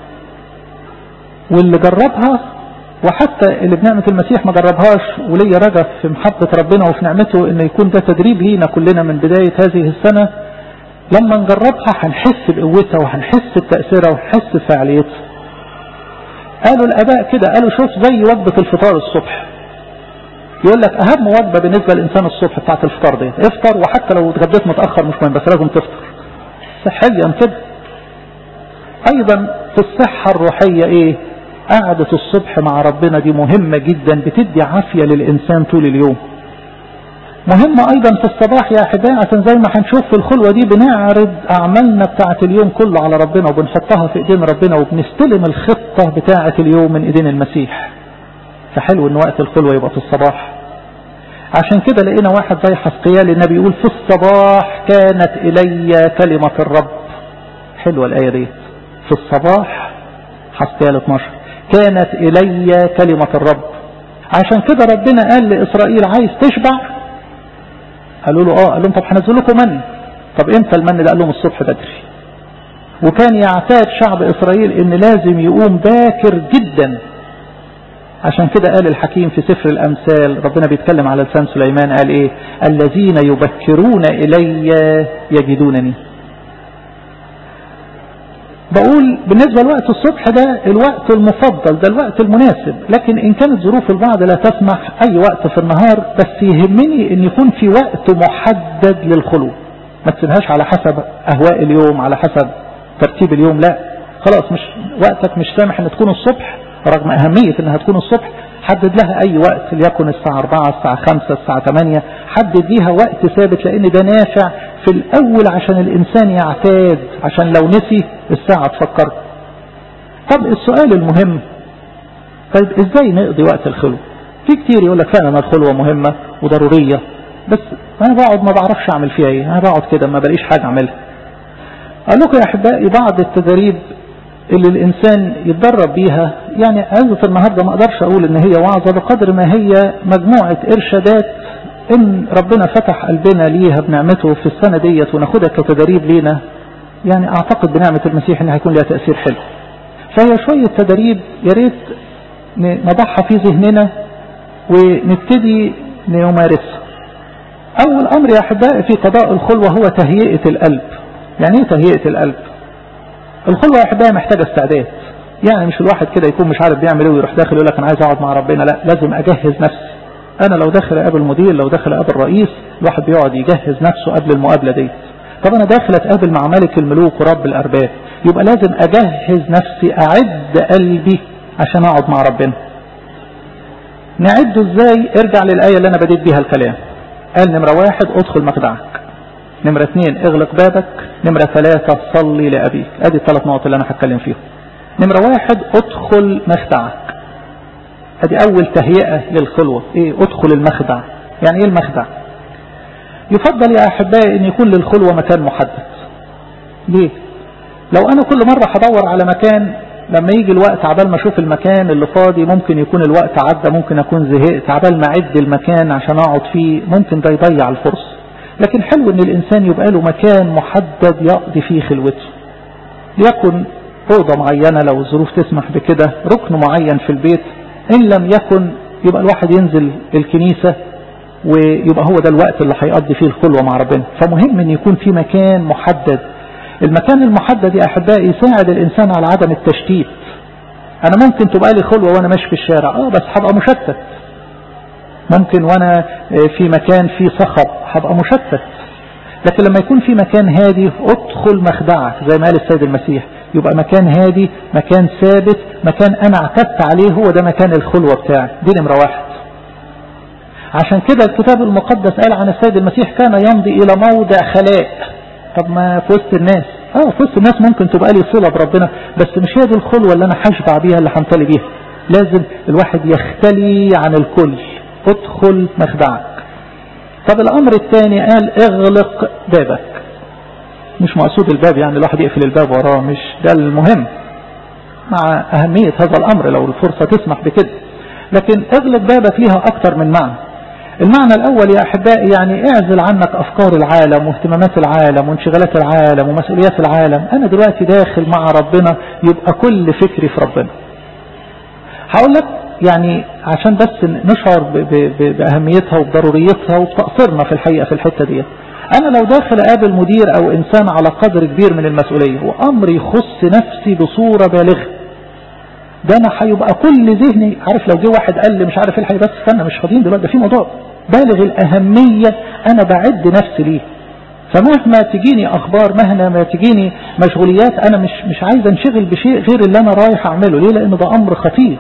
واللي جربها وحتى اللي بنعمة المسيح ما جربهاش وليا رجف في محبة ربنا وفي نعمته ان يكون ده تدريب لينا كلنا من بداية هذه السنة لما نجربها هنحس بقوتها وهنحس بتأثيرها وهنحس بفعاليتها قالوا الاباء كده قالوا شوف زي وجبة الفطار الصبح يقول لك اهم وجبة بالنسبة للانسان الصبح بتاعت الفطار دي افطر وحتى لو اتغديت متأخر مش مهم بس لازم تفطر صحيا كده ايضا في الصحة الروحية ايه قعدة الصبح مع ربنا دي مهمة جدا بتدي عافية للإنسان طول اليوم مهمة أيضا في الصباح يا أحبائي عشان زي ما هنشوف في الخلوة دي بنعرض أعمالنا بتاعة اليوم كله على ربنا وبنحطها في إيدين ربنا وبنستلم الخطة بتاعة اليوم من إيدين المسيح فحلو إن وقت الخلوة يبقى في الصباح عشان كده لقينا واحد زي حسقيال النبي يقول في الصباح كانت إلي كلمة الرب حلوة الآية دي في الصباح حسقيال 12 كانت إلي كلمة الرب عشان كده ربنا قال لإسرائيل عايز تشبع قالوا له اه قال لهم طب هنزل لكم من طب امتى المن ده قال لهم الصبح بدري وكان يعتاد شعب إسرائيل ان لازم يقوم باكر جدا عشان كده قال الحكيم في سفر الأمثال ربنا بيتكلم على لسان سليمان قال إيه الذين يبكرون إلي يجدونني بقول بالنسبة لوقت الصبح ده الوقت المفضل ده الوقت المناسب لكن إن كانت ظروف البعض لا تسمح أي وقت في النهار بس يهمني أن يكون في وقت محدد للخلو ما تسيبهاش على حسب أهواء اليوم على حسب ترتيب اليوم لا خلاص مش وقتك مش سامح أن تكون الصبح رغم أهمية أنها تكون الصبح حدد لها أي وقت ليكن الساعة 4 الساعة 5 الساعة 8 حدد ليها وقت ثابت لأن ده نافع في الأول عشان الإنسان يعتاد عشان لو نسي الساعة تفكر طب السؤال المهم طيب إزاي نقضي وقت الخلوة في كتير يقول لك فعلا الخلوة مهمة وضرورية بس أنا بقعد ما بعرفش أعمل فيها إيه أنا بقعد كده ما بلاقيش حاجة أعملها أقول لكم يا أحبائي بعض التدريب اللي الإنسان يتدرب بيها يعني عزة النهاردة ما أقدرش أقول إن هي وعظة بقدر ما هي مجموعة إرشادات إن ربنا فتح قلبنا ليها بنعمته في السنة ديت وناخدها كتدريب لينا يعني أعتقد بنعمة المسيح إن هيكون لها تأثير حلو فهي شوية تدريب يا ريت نضعها في ذهننا ونبتدي نمارسها أول أمر يا أحبائي في قضاء الخلوة هو تهيئة القلب يعني إيه تهيئة القلب الخلوة يا أحبائي محتاجة استعداد يعني مش الواحد كده يكون مش عارف بيعمل ايه ويروح داخل يقول لك انا عايز اقعد مع ربنا لا لازم اجهز نفسي انا لو داخل اقابل مدير لو داخل اقابل رئيس الواحد بيقعد يجهز نفسه قبل المقابله دي طب انا داخل اتقابل مع ملك الملوك ورب الارباب يبقى لازم اجهز نفسي اعد قلبي عشان اقعد مع ربنا نعده ازاي ارجع للايه اللي انا بديت بيها الكلام قال نمره واحد ادخل مخدعك نمرة اثنين اغلق بابك نمرة ثلاثة صلي لأبيك ادي الثلاث نقط اللي انا هتكلم فيهم نمرة واحد ادخل مخدعك ادي اول تهيئة للخلوة ايه ادخل المخدع يعني ايه المخدع يفضل يا احبائي ان يكون للخلوة مكان محدد ليه لو انا كل مرة هدور على مكان لما يجي الوقت عبال ما اشوف المكان اللي فاضي ممكن يكون الوقت عدى ممكن اكون زهقت عبال ما اعد المكان عشان اقعد فيه ممكن ده يضيع الفرصة لكن حلو ان الانسان يبقى له مكان محدد يقضي فيه خلوته ليكن اوضة معينة لو الظروف تسمح بكده ركن معين في البيت ان لم يكن يبقى الواحد ينزل الكنيسة ويبقى هو ده الوقت اللي هيقضي فيه الخلوة مع ربنا فمهم ان يكون في مكان محدد المكان المحدد يا احبائي يساعد الانسان على عدم التشتيت انا ممكن تبقى لي خلوة وانا ماشي في الشارع اه بس هبقى مشتت ممكن وانا في مكان فيه صخب هبقى مشتت لكن لما يكون في مكان هادي ادخل مخدعك زي ما قال السيد المسيح يبقى مكان هادي مكان ثابت مكان انا اعتدت عليه هو ده مكان الخلوة بتاعي دي نمرة واحد عشان كده الكتاب المقدس قال عن السيد المسيح كان يمضي الى موضع خلاء طب ما في وسط الناس اه في وسط الناس ممكن تبقى لي صلة بربنا بس مش هي دي الخلوة اللي انا هشبع بيها اللي هنطلي بيها لازم الواحد يختلي عن الكل ادخل مخدعك طب الامر الثاني قال اغلق بابك مش مقصود الباب يعني الواحد يقفل الباب وراه مش ده المهم مع اهمية هذا الامر لو الفرصة تسمح بكده لكن اغلق بابك ليها اكتر من معنى المعنى الاول يا احبائي يعني اعزل عنك افكار العالم واهتمامات العالم وانشغالات العالم ومسؤوليات العالم انا دلوقتي داخل مع ربنا يبقى كل فكري في ربنا هقول لك يعني عشان بس نشعر ب ب ب بأهميتها وبضروريتها وبتقصيرنا في الحقيقة في الحتة دي أنا لو داخل أقابل مدير أو إنسان على قدر كبير من المسؤولية وأمر يخص نفسي بصورة بالغة ده أنا هيبقى كل ذهني عارف لو جه واحد قال لي مش عارف ايه الحقيقة بس استنى مش فاضيين دلوقتي ده في موضوع بالغ الأهمية أنا بعد نفسي ليه فمهما تجيني أخبار مهما تجيني مشغوليات أنا مش مش عايز أنشغل بشيء غير اللي أنا رايح أعمله ليه لأن ده أمر خطير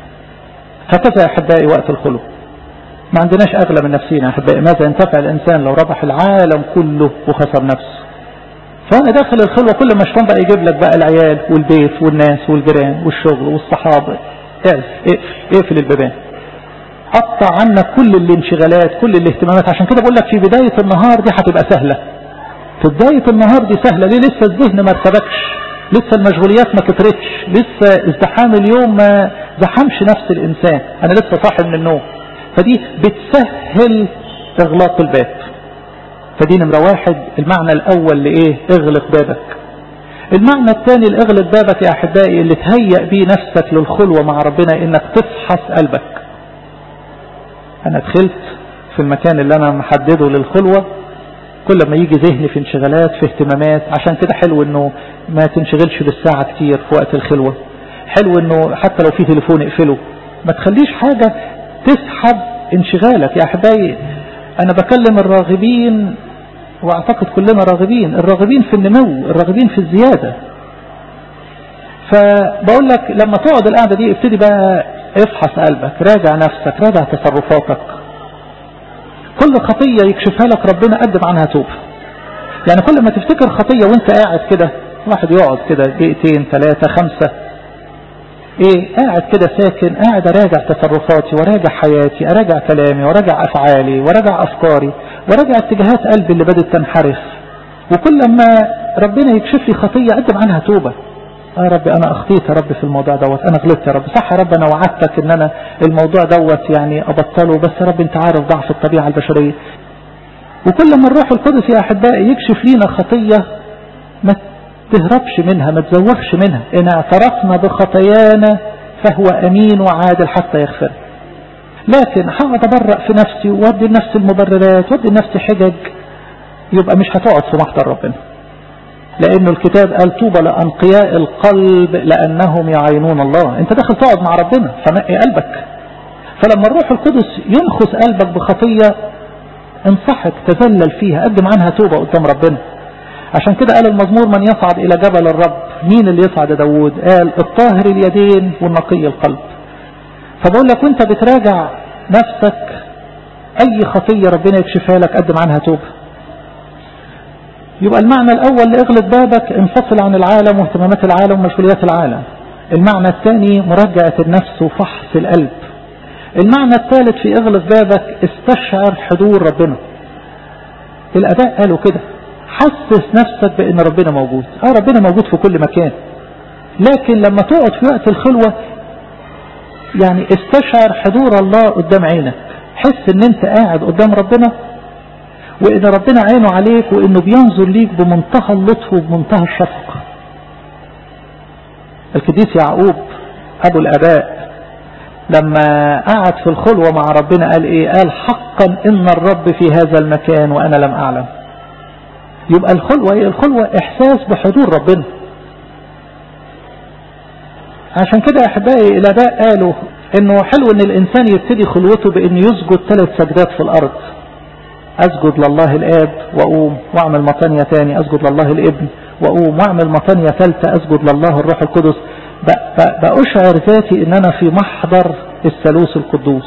هكذا يا أحبائي وقت الخلو ما عندناش أغلى من نفسينا يا أحبائي ماذا ينتفع الإنسان لو ربح العالم كله وخسر نفسه فأنا داخل الخلوة كل ما الشيطان بقى يجيب لك بقى العيال والبيت والناس والجيران والشغل والصحابة اقفل اقفل البيبان قطع عنك كل الانشغالات كل الاهتمامات عشان كده بقول لك في بداية النهار دي هتبقى سهلة في بداية النهار دي سهلة ليه لسه الذهن ما ارتبكش لسه المشغوليات ما كترتش لسه ازدحام اليوم ما زحمش نفس الانسان انا لسه صاحي من النوم فدي بتسهل اغلاق الباب فدي نمرة واحد المعنى الاول لايه اغلق بابك المعنى الثاني الاغلق بابك يا احبائي اللي تهيأ بيه نفسك للخلوة مع ربنا انك تفحص قلبك انا دخلت في المكان اللي انا محدده للخلوة كل ما يجي ذهني في انشغالات في اهتمامات عشان كده حلو انه ما تنشغلش بالساعة كتير في وقت الخلوة حلو انه حتى لو في تليفون اقفله ما تخليش حاجة تسحب انشغالك يا احبائي انا بكلم الراغبين واعتقد كلنا راغبين الراغبين في النمو الراغبين في الزيادة فبقول لك لما تقعد القعدة دي ابتدي بقى افحص قلبك راجع نفسك راجع تصرفاتك كل خطية يكشفها لك ربنا قدم عنها توبة يعني كل ما تفتكر خطية وانت قاعد كده واحد يقعد كده دقيقتين ثلاثة خمسة ايه قاعد كده ساكن قاعد اراجع تصرفاتي وراجع حياتي اراجع كلامي وراجع افعالي وراجع افكاري وراجع اتجاهات قلبي اللي بدت تنحرف وكل ما ربنا يكشف لي خطية اقدم عنها توبة يا آه رب انا اخطيت يا رب في الموضوع دوت انا غلطت يا رب صح يا رب انا وعدتك ان انا الموضوع دوت يعني ابطله بس يا رب انت عارف ضعف الطبيعة البشرية وكل ما الروح القدس يا احبائي يكشف لينا خطية ما تهربش منها ما تزوغش منها ان اعترفنا بخطايانا فهو امين وعادل حتى يغفر لكن هقعد ابرق في نفسي وادي لنفسي المبررات وادي لنفسي حجج يبقى مش هتقعد في محضر ربنا لأنه الكتاب قال طوبى لأنقياء القلب لأنهم يعينون الله أنت داخل تقعد مع ربنا فنقي قلبك فلما الروح القدس ينخس قلبك بخطية انصحك تذلل فيها قدم عنها توبة قدام ربنا عشان كده قال المزمور من يصعد إلى جبل الرب مين اللي يصعد داود قال الطاهر اليدين والنقي القلب فبقول لك وانت بتراجع نفسك أي خطية ربنا يكشفها لك قدم عنها توبة يبقى المعنى الأول لإغلق بابك انفصل عن العالم واهتمامات العالم ومشغوليات العالم المعنى الثاني مراجعة النفس وفحص القلب المعنى الثالث في اغلق بابك استشعر حضور ربنا الأباء قالوا كده حسس نفسك بأن ربنا موجود اه ربنا موجود في كل مكان لكن لما تقعد في وقت الخلوة يعني استشعر حضور الله قدام عينك حس ان انت قاعد قدام ربنا وان ربنا عينه عليك وانه بينظر ليك بمنتهى اللطف وبمنتهى الشفقة القديس يعقوب ابو الاباء لما قعد في الخلوة مع ربنا قال ايه قال حقا ان الرب في هذا المكان وانا لم اعلم يبقى الخلوة ايه الخلوة احساس بحضور ربنا عشان كده يا احبائي الاباء قالوا انه حلو ان الانسان يبتدي خلوته بان يسجد ثلاث سجدات في الارض اسجد لله الاب واقوم واعمل مطانية تاني اسجد لله الابن واقوم واعمل مطانية ثالثة اسجد لله الروح القدس بأشعر ذاتي ان انا في محضر الثالوث القدوس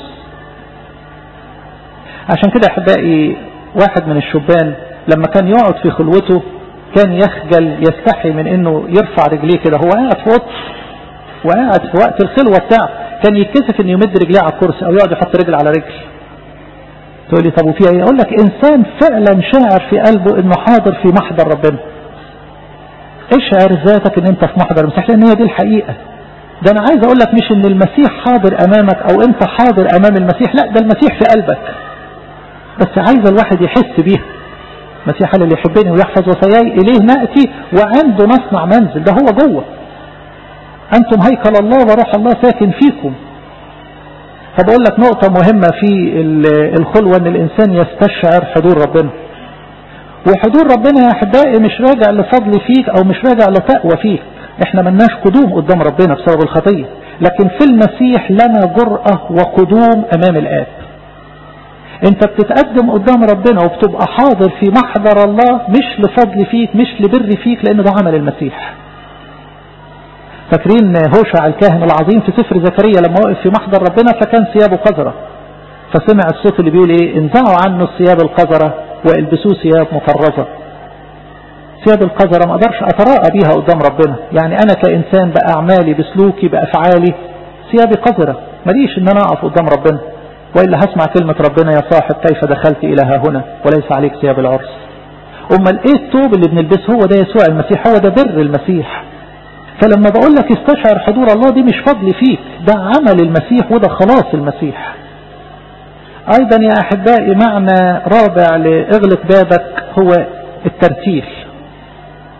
عشان كده احبائي واحد من الشبان لما كان يقعد في خلوته كان يخجل يستحي من انه يرفع رجليه كده هو قاعد في وقت وقاعد في وقت الخلوة بتاعه كان يتكسف انه يمد رجليه على الكرسي او يقعد يحط رجل على رجل تقول لي طب وفيها ايه اقول لك انسان فعلا شاعر في قلبه انه حاضر في محضر ربنا اشعر ذاتك ان انت في محضر المسيح لان هي دي الحقيقة ده انا عايز اقول لك مش ان المسيح حاضر امامك او انت حاضر امام المسيح لا ده المسيح في قلبك بس عايز الواحد يحس بيها المسيح اللي يحبني ويحفظ وصاياي اليه نأتي وعنده نصنع منزل ده هو جوه انتم هيكل الله وروح الله ساكن فيكم فبقول لك نقطة مهمة في الخلوة ان الانسان يستشعر حضور ربنا وحضور ربنا يا احبائي مش راجع لفضل فيك او مش راجع لتقوى فيك احنا ملناش قدوم قدام ربنا بسبب الخطية لكن في المسيح لنا جرأة وقدوم امام الاب انت بتتقدم قدام ربنا وبتبقى حاضر في محضر الله مش لفضل فيك مش لبر فيك لان ده عمل المسيح فاكرين هوشع الكاهن العظيم في سفر زكريا لما وقف في محضر ربنا فكان ثيابه قذرة فسمع الصوت اللي بيقول ايه انزعوا عنه الثياب القذرة والبسوه ثياب مطرزة ثياب القذرة ما اقدرش اتراءى بيها قدام ربنا يعني انا كانسان باعمالي بسلوكي بافعالي ثيابي قذرة ماليش ان انا اقف قدام ربنا وإلا هسمع كلمة ربنا يا صاحب كيف دخلت إلى ها هنا وليس عليك ثياب العرس أمال إيه الثوب اللي بنلبسه هو ده يسوع المسيح هو ده بر المسيح فلما بقول لك استشعر حضور الله دي مش فضل فيك ده عمل المسيح وده خلاص المسيح أيضا يا أحبائي معنى رابع لإغلق بابك هو الترتيل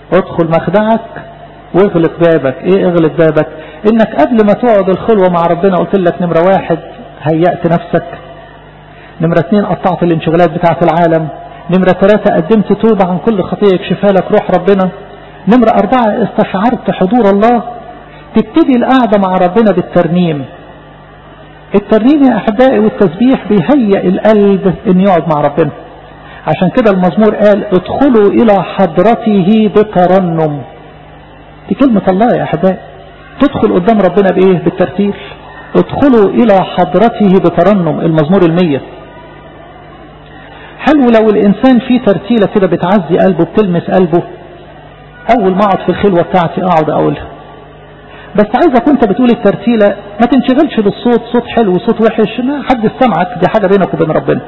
ادخل مخدعك واغلق بابك ايه اغلق بابك انك قبل ما تقعد الخلوة مع ربنا قلت لك نمرة واحد هيأت نفسك نمرة اثنين قطعت الانشغالات بتاعة العالم نمرة ثلاثة قدمت توبة عن كل خطية يكشفها لك روح ربنا نمرة أربعة استشعرت حضور الله تبتدي القعدة مع ربنا بالترنيم الترنيم يا أحبائي والتسبيح بيهيئ القلب إن يقعد مع ربنا عشان كده المزمور قال ادخلوا إلى حضرته بترنم دي كلمة الله يا أحبائي تدخل قدام ربنا بإيه بالترتيل ادخلوا إلى حضرته بترنم المزمور المية حلو لو الإنسان في ترتيلة كده بتعزي قلبه بتلمس قلبه أول ما أقعد في الخلوة بتاعتي أقعد أقولها بس عايزك وانت بتقول الترتيلة ما تنشغلش بالصوت صوت حلو صوت وحش ما حد سمعك دي حاجة بينك وبين ربنا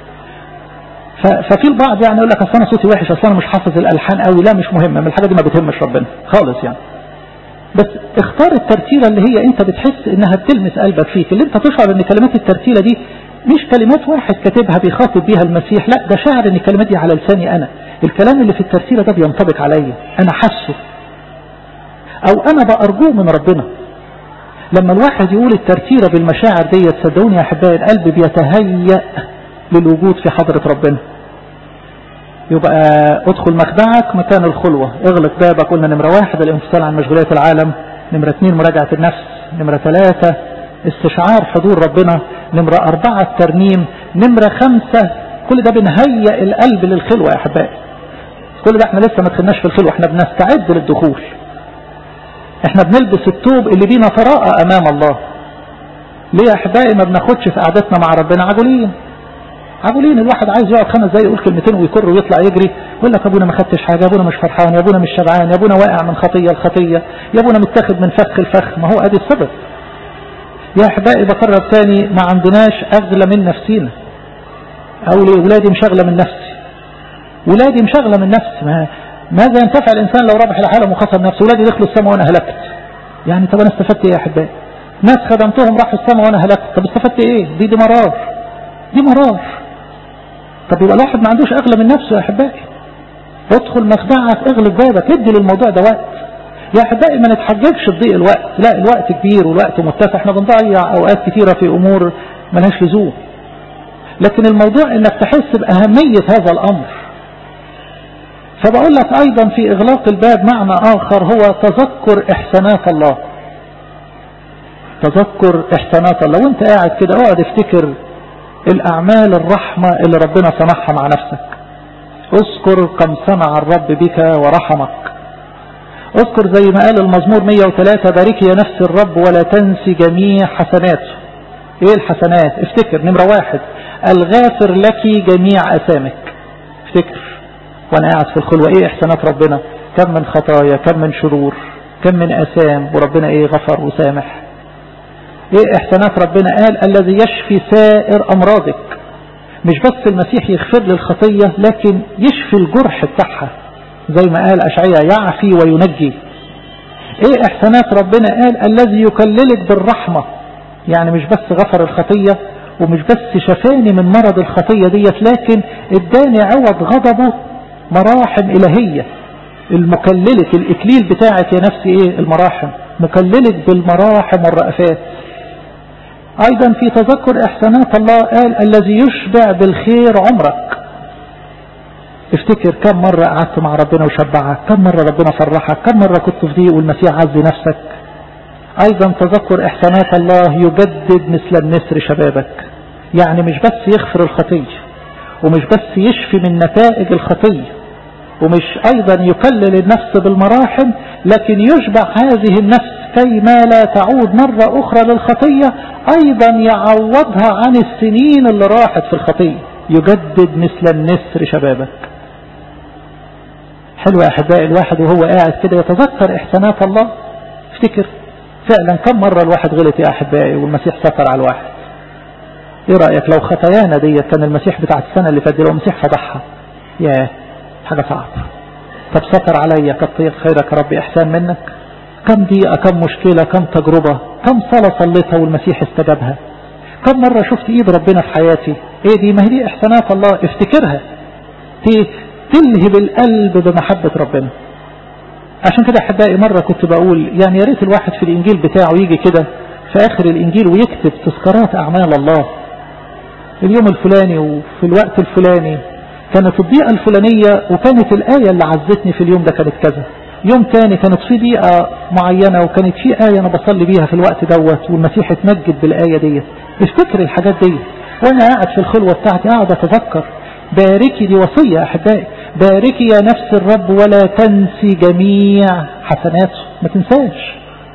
ففي البعض يعني يقول لك اصل انا صوتي وحش اصل انا مش حافظ الالحان قوي لا مش مهمه من الحاجه دي ما بتهمش ربنا خالص يعني بس اختار الترتيله اللي هي انت بتحس انها بتلمس قلبك فيك اللي انت تشعر ان كلمات الترتيله دي مش كلمات واحد كاتبها بيخاطب بيها المسيح لا ده شاعر ان الكلمات دي على لساني انا الكلام اللي في الترتيله ده بينطبق عليا انا حاسه او انا بارجوه من ربنا لما الواحد يقول الترتيله بالمشاعر دي صدقوني يا احبائي القلب بيتهيأ للوجود في حضرة ربنا يبقى ادخل مخدعك مكان الخلوة اغلق بابك قلنا نمرة واحد الانفصال عن مشغوليات العالم نمرة اثنين مراجعة النفس نمرة ثلاثة استشعار حضور ربنا نمرة أربعة الترنيم نمرة خمسة كل ده بنهيئ القلب للخلوة يا أحبائي كل ده احنا لسه ما دخلناش في الخلوة احنا بنستعد للدخول احنا بنلبس التوب اللي بينا تراءى أمام الله ليه يا أحبائي ما بناخدش في قعدتنا مع ربنا عجولين عجولين الواحد عايز يقعد خمس دقايق يقول كلمتين ويكر ويطلع يجري يقول لك ابونا ما خدتش حاجه ابونا مش فرحان يا ابونا مش شبعان يا ابونا واقع من خطيه لخطيه يا ابونا متاخد من فخ الفخ ما هو ادي السبب يا احبائي بكرر تاني ما عندناش اغلى من نفسينا او ولادي مشغله من نفسي ولادي مشغله من نفسي ما ماذا ينتفع الانسان لو ربح العالم وخسر نفسه ولادي دخلوا السماء وانا هلكت يعني طب انا استفدت ايه يا احبائي ناس خدمتهم راحوا السماء وانا هلكت طب استفدت ايه دي دي مرار دي مرار طب يبقى الواحد ما عندوش اغلى من نفسه يا احبائي ادخل مخدعك اغلق بابك ادي للموضوع ده وقت يا احبائي ما نتحججش بضيق الوقت لا الوقت كبير والوقت متسع احنا بنضيع اوقات كثيرة في امور ملهاش لزوم لكن الموضوع انك تحس باهمية هذا الامر فبقول لك ايضا في اغلاق الباب معنى اخر هو تذكر احسانات الله تذكر احسانات الله وانت قاعد كده اقعد افتكر الأعمال الرحمة اللي ربنا صنعها مع نفسك اذكر كم صنع الرب بك ورحمك اذكر زي ما قال المزمور 103 باركي يا نفس الرب ولا تنسي جميع حسناته ايه الحسنات افتكر نمرة واحد الغافر لك جميع أسامك افتكر وانا قاعد في الخلوة ايه احسانات ربنا كم من خطايا كم من شرور كم من أسام وربنا ايه غفر وسامح ايه احسانات ربنا قال الذي يشفي سائر امراضك مش بس المسيح يغفر لي الخطية لكن يشفي الجرح بتاعها زي ما قال اشعياء يعفي وينجي ايه احسانات ربنا قال الذي يكللك بالرحمة يعني مش بس غفر الخطية ومش بس شفاني من مرض الخطية ديت لكن اداني عوض غضبه مراحم الهية المكللك الاكليل بتاعك يا نفسي ايه المراحم مكللك بالمراحم والرأفات ايضا في تذكر احسانات الله قال الذي يشبع بالخير عمرك افتكر كم مرة قعدت مع ربنا وشبعك كم مرة ربنا فرحك كم مرة كنت في ضيق والمسيح عز نفسك ايضا تذكر احسانات الله يجدد مثل النسر شبابك يعني مش بس يغفر الخطية ومش بس يشفي من نتائج الخطية ومش ايضا يكلل النفس بالمراحم لكن يشبع هذه النفس كي ما لا تعود مرة اخرى للخطية ايضا يعوضها عن السنين اللي راحت في الخطية يجدد مثل النسر شبابك حلو يا احبائي الواحد وهو قاعد كده يتذكر احسانات الله افتكر فعلا كم مرة الواحد غلط يا احبائي والمسيح ستر على الواحد ايه رأيك لو خطايانا ديت كان المسيح بتاع السنة اللي فاتت لو المسيح فضحها ياه حاجة صعبة طب ستر عليا كتر خيرك يا ربي احسان منك كم دقيقة كم مشكلة كم تجربة كم صلاة صليتها والمسيح استجابها كم مرة شفت ايد ربنا في حياتي ايه دي ما هي دي احسانات الله افتكرها تلهب القلب بمحبة ربنا عشان كده احبائي مرة كنت بقول يعني يا ريت الواحد في الانجيل بتاعه يجي كده في اخر الانجيل ويكتب تذكارات اعمال الله اليوم الفلاني وفي الوقت الفلاني كانت الضيقة الفلانية وكانت الآية اللي عزتني في اليوم ده كانت كذا يوم تاني كانت في ضيقة معينة وكانت في آية أنا بصلي بيها في الوقت دوت والمسيح اتمجد بالآية ديت افتكر الحاجات دي وأنا قاعد في الخلوة بتاعتي قاعد أتذكر باركي دي وصية أحبائي باركي يا نفس الرب ولا تنسي جميع حسناته ما تنساش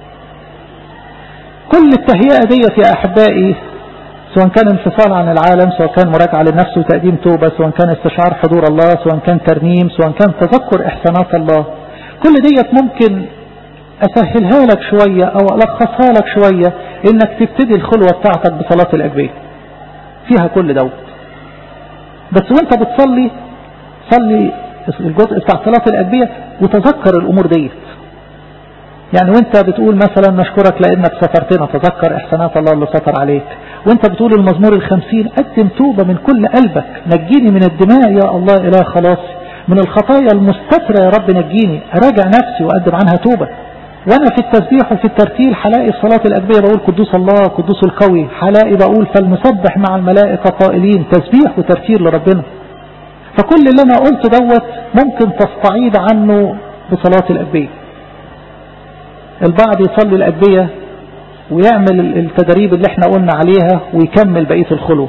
كل التهيئة ديت يا أحبائي سواء كان انفصال عن العالم سواء كان مراجعة للنفس وتقديم توبة سواء كان استشعار حضور الله سواء كان ترنيم سواء كان تذكر إحسانات الله كل ديت ممكن أسهلها لك شوية أو ألخصها لك شوية إنك تبتدي الخلوة بتاعتك بصلاة الأجبية فيها كل دوت بس وانت بتصلي صلي الجزء بتاع صلاة الأجبية وتذكر الأمور ديت يعني وانت بتقول مثلا نشكرك لانك سترتنا تذكر احسانات الله اللي ستر عليك وانت بتقول المزمور الخمسين قدم توبة من كل قلبك نجيني من الدماء يا الله اله خلاصي من الخطايا المستترة يا رب نجيني اراجع نفسي واقدم عنها توبة وانا في التسبيح وفي الترتيل حلاقي في صلاة الاجبية بقول قدوس الله قدوس القوي حلاقي بقول فلنسبح مع الملائكة قائلين تسبيح وترتيل لربنا فكل اللي انا قلته دوت ممكن تستعيد عنه بصلاة الاجبية البعض يصلي الأدبية ويعمل التدريب اللي احنا قلنا عليها ويكمل بقية الخلو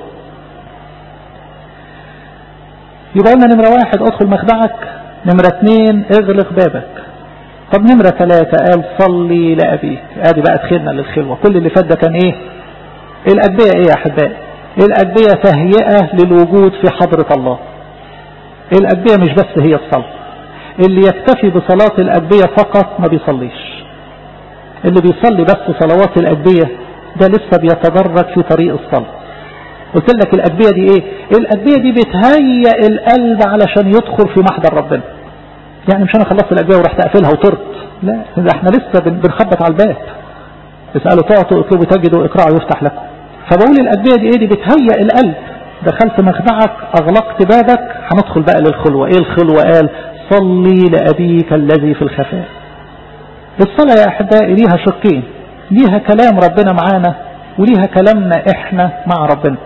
يبقى قلنا نمرة واحد ادخل مخدعك نمرة اثنين اغلق بابك طب نمرة ثلاثة قال صلي لأبيك ادي بقى دخلنا للخلوة كل اللي فات ده كان ايه الأدبية ايه يا احبائي الأدبية تهيئة للوجود في حضرة الله الأدبية مش بس هي الصلاة اللي يكتفي بصلاة الأدبية فقط ما بيصليش اللي بيصلي بس صلوات الأدبية ده لسه بيتدرج في طريق الصلاة قلت لك الأدبية دي ايه الأدبية دي بتهيئ القلب علشان يدخل في محضر ربنا يعني مش انا خلصت الأدبية ورحت اقفلها وطرت لا ده احنا لسه بنخبط على الباب اسألوا تعطوا اطلبوا تجدوا اقرأوا يفتح لكم فبقول الأدبية دي ايه دي بتهيئ القلب دخلت مخدعك اغلقت بابك هندخل بقى للخلوة ايه الخلوة قال صلي لأبيك الذي في الخفاء الصلاة يا أحبائي ليها شقين ليها كلام ربنا معانا وليها كلامنا إحنا مع ربنا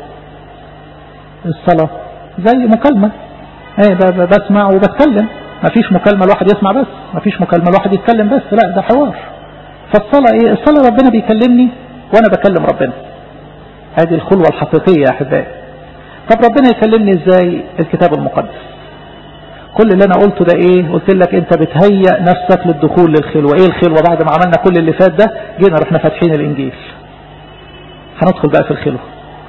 الصلاة زي مكالمة ايه بسمع وبتكلم مفيش مكالمة الواحد يسمع بس مفيش مكالمة الواحد يتكلم بس لا ده حوار فالصلاة ايه الصلاة ربنا بيكلمني وانا بكلم ربنا هذه الخلوة الحقيقية يا احبائي طب ربنا يكلمني ازاي الكتاب المقدس كل اللي انا قلته ده ايه قلت لك انت بتهيأ نفسك للدخول للخلوة ايه الخلوة بعد ما عملنا كل اللي فات ده جينا رحنا فاتحين الانجيل هندخل بقى في الخلوة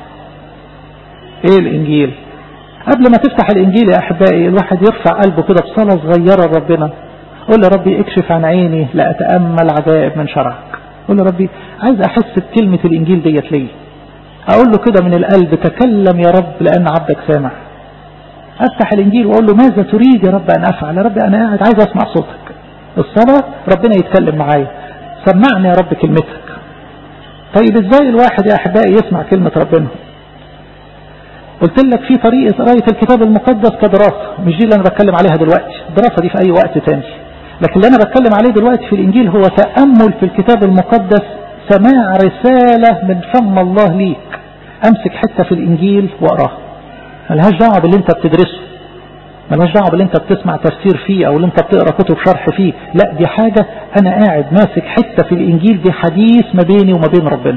ايه الانجيل قبل ما تفتح الانجيل يا احبائي الواحد يرفع قلبه كده بصلاة صغيرة لربنا قول له ربي اكشف عن عيني لأتأمل عجائب من شرعك قول له ربي عايز احس بكلمة الانجيل ديت ليه اقول له كده من القلب تكلم يا رب لان عبدك سامع افتح الانجيل واقول له ماذا تريد يا رب ان افعل يا رب انا قاعد عايز اسمع صوتك الصلاة ربنا يتكلم معايا سمعني يا رب كلمتك طيب ازاي الواحد يا احبائي يسمع كلمة ربنا قلت لك في طريقة قراية الكتاب المقدس كدراسة مش دي اللي انا بتكلم عليها دلوقتي الدراسة دي في اي وقت تاني لكن اللي انا بتكلم عليه دلوقتي في الانجيل هو تأمل في الكتاب المقدس سماع رسالة من فم الله ليك امسك حتة في الانجيل واقراها ملهاش دعوة باللي انت بتدرسه ملهاش دعوة باللي انت بتسمع تفسير فيه او اللي انت بتقرا كتب شرح فيه لا دي حاجة انا قاعد ماسك حتة في الانجيل دي حديث ما بيني وما بين ربنا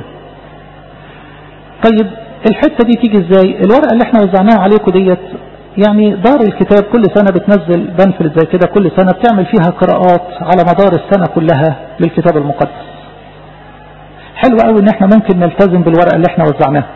طيب الحتة دي تيجي ازاي الورقة اللي احنا وزعناها عليكم ديت يعني دار الكتاب كل سنة بتنزل بنفلت زي كده كل سنة بتعمل فيها قراءات على مدار السنة كلها للكتاب المقدس حلو قوي ان احنا ممكن نلتزم بالورقة اللي احنا وزعناها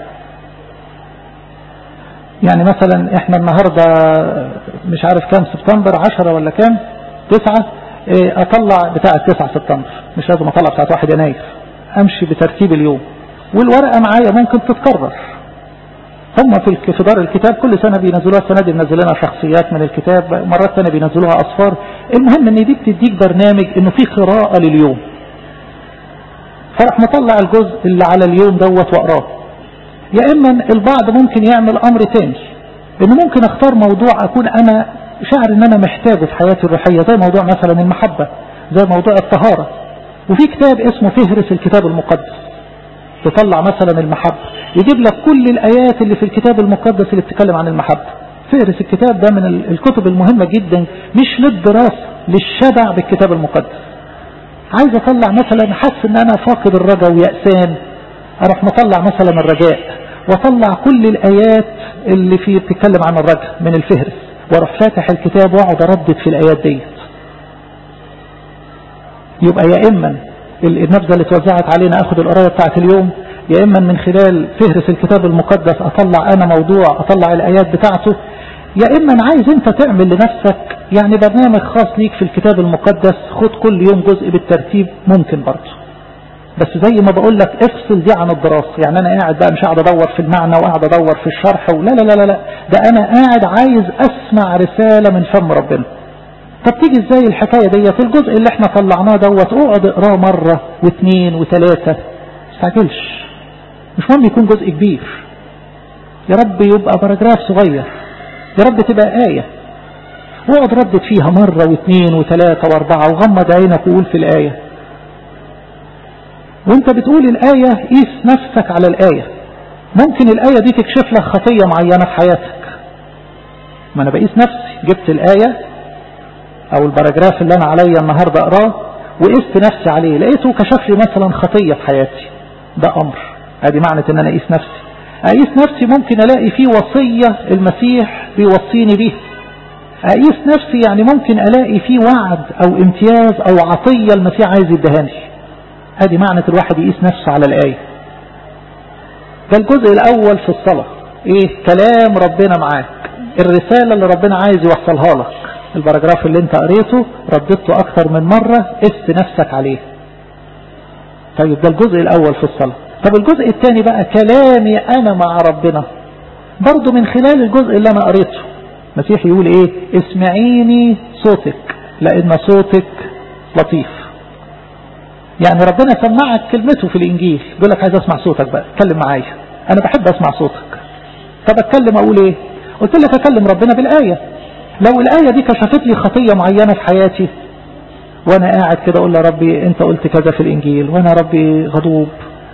يعني مثلا احنا النهاردة مش عارف كام سبتمبر عشرة ولا كام تسعة ايه اطلع بتاع تسعة سبتمبر مش لازم اطلع بتاعت واحد يناير امشي بترتيب اليوم والورقة معايا ممكن تتكرر هم في في دار الكتاب كل سنة بينزلوها السنة دي بينزلوا لنا شخصيات من الكتاب مرات ثانيه بينزلوها أصفار المهم ان دي بتديك برنامج انه في قراءة لليوم فراح مطلع الجزء اللي على اليوم دوت واقراه يا اما البعض ممكن يعمل امر تاني انه ممكن اختار موضوع اكون انا شعر ان انا محتاجه في حياتي الروحية زي موضوع مثلا المحبة زي موضوع الطهارة وفي كتاب اسمه فهرس الكتاب المقدس تطلع مثلا المحبة يجيب لك كل الآيات اللي في الكتاب المقدس اللي بتتكلم عن المحبة فهرس الكتاب ده من الكتب المهمة جدا مش للدراسة للشبع بالكتاب المقدس عايز اطلع مثلا حاسس ان انا فاقد الرجاء ويأسان اروح مطلع مثلا الرجاء واطلع كل الايات اللي في بتتكلم عن الرجاء من الفهرس واروح فاتح الكتاب واقعد اردد في الايات ديت يبقى يا اما النبذه اللي اتوزعت علينا اخد القرايه بتاعت اليوم يا اما من خلال فهرس الكتاب المقدس اطلع انا موضوع اطلع الايات بتاعته يا اما عايز انت تعمل لنفسك يعني برنامج خاص ليك في الكتاب المقدس خد كل يوم جزء بالترتيب ممكن برضه بس زي ما بقول لك افصل دي عن الدراسة يعني انا قاعد بقى مش قاعد ادور في المعنى وقاعد ادور في الشرح ولا لا لا لا لا ده انا قاعد عايز اسمع رسالة من فم ربنا طب تيجي ازاي الحكاية ديت الجزء اللي احنا طلعناه دوت اقعد اقراه مرة واثنين وثلاثة استعجلش مش مهم يكون جزء كبير يا رب يبقى باراجراف صغير يا رب تبقى آية واقعد ردد فيها مرة واثنين وثلاثة واربعة وغمض عينك وقول في الآية وانت بتقول الآية قيس نفسك على الآية ممكن الآية دي تكشف لك خطية معينة في حياتك ما انا بقيس نفسي جبت الآية او البراجراف اللي انا عليا النهاردة اقراه وقست نفسي عليه لقيته كشف لي مثلا خطية في حياتي ده امر ادي معنى ان انا اقيس نفسي اقيس نفسي ممكن الاقي فيه وصية المسيح بيوصيني بيه اقيس نفسي يعني ممكن الاقي فيه وعد او امتياز او عطية المسيح عايز يدهاني ادي معنى الواحد يقيس نفسه على الاية ده الجزء الاول في الصلاة ايه كلام ربنا معاك الرسالة اللي ربنا عايز يوصلها لك البراجراف اللي انت قريته رددته اكتر من مرة قست نفسك عليه طيب ده الجزء الاول في الصلاة طب الجزء الثاني بقى كلامي انا مع ربنا برضو من خلال الجزء اللي انا قريته المسيح يقول ايه اسمعيني صوتك لان صوتك لطيف يعني ربنا سمعك كلمته في الانجيل يقول لك عايز اسمع صوتك بقى اتكلم معايا انا بحب اسمع صوتك طب اتكلم اقول ايه قلت لك اكلم ربنا بالايه لو الايه دي كشفت لي خطيه معينه في حياتي وانا قاعد كده اقول يا ربي انت قلت كذا في الانجيل وانا ربي غضوب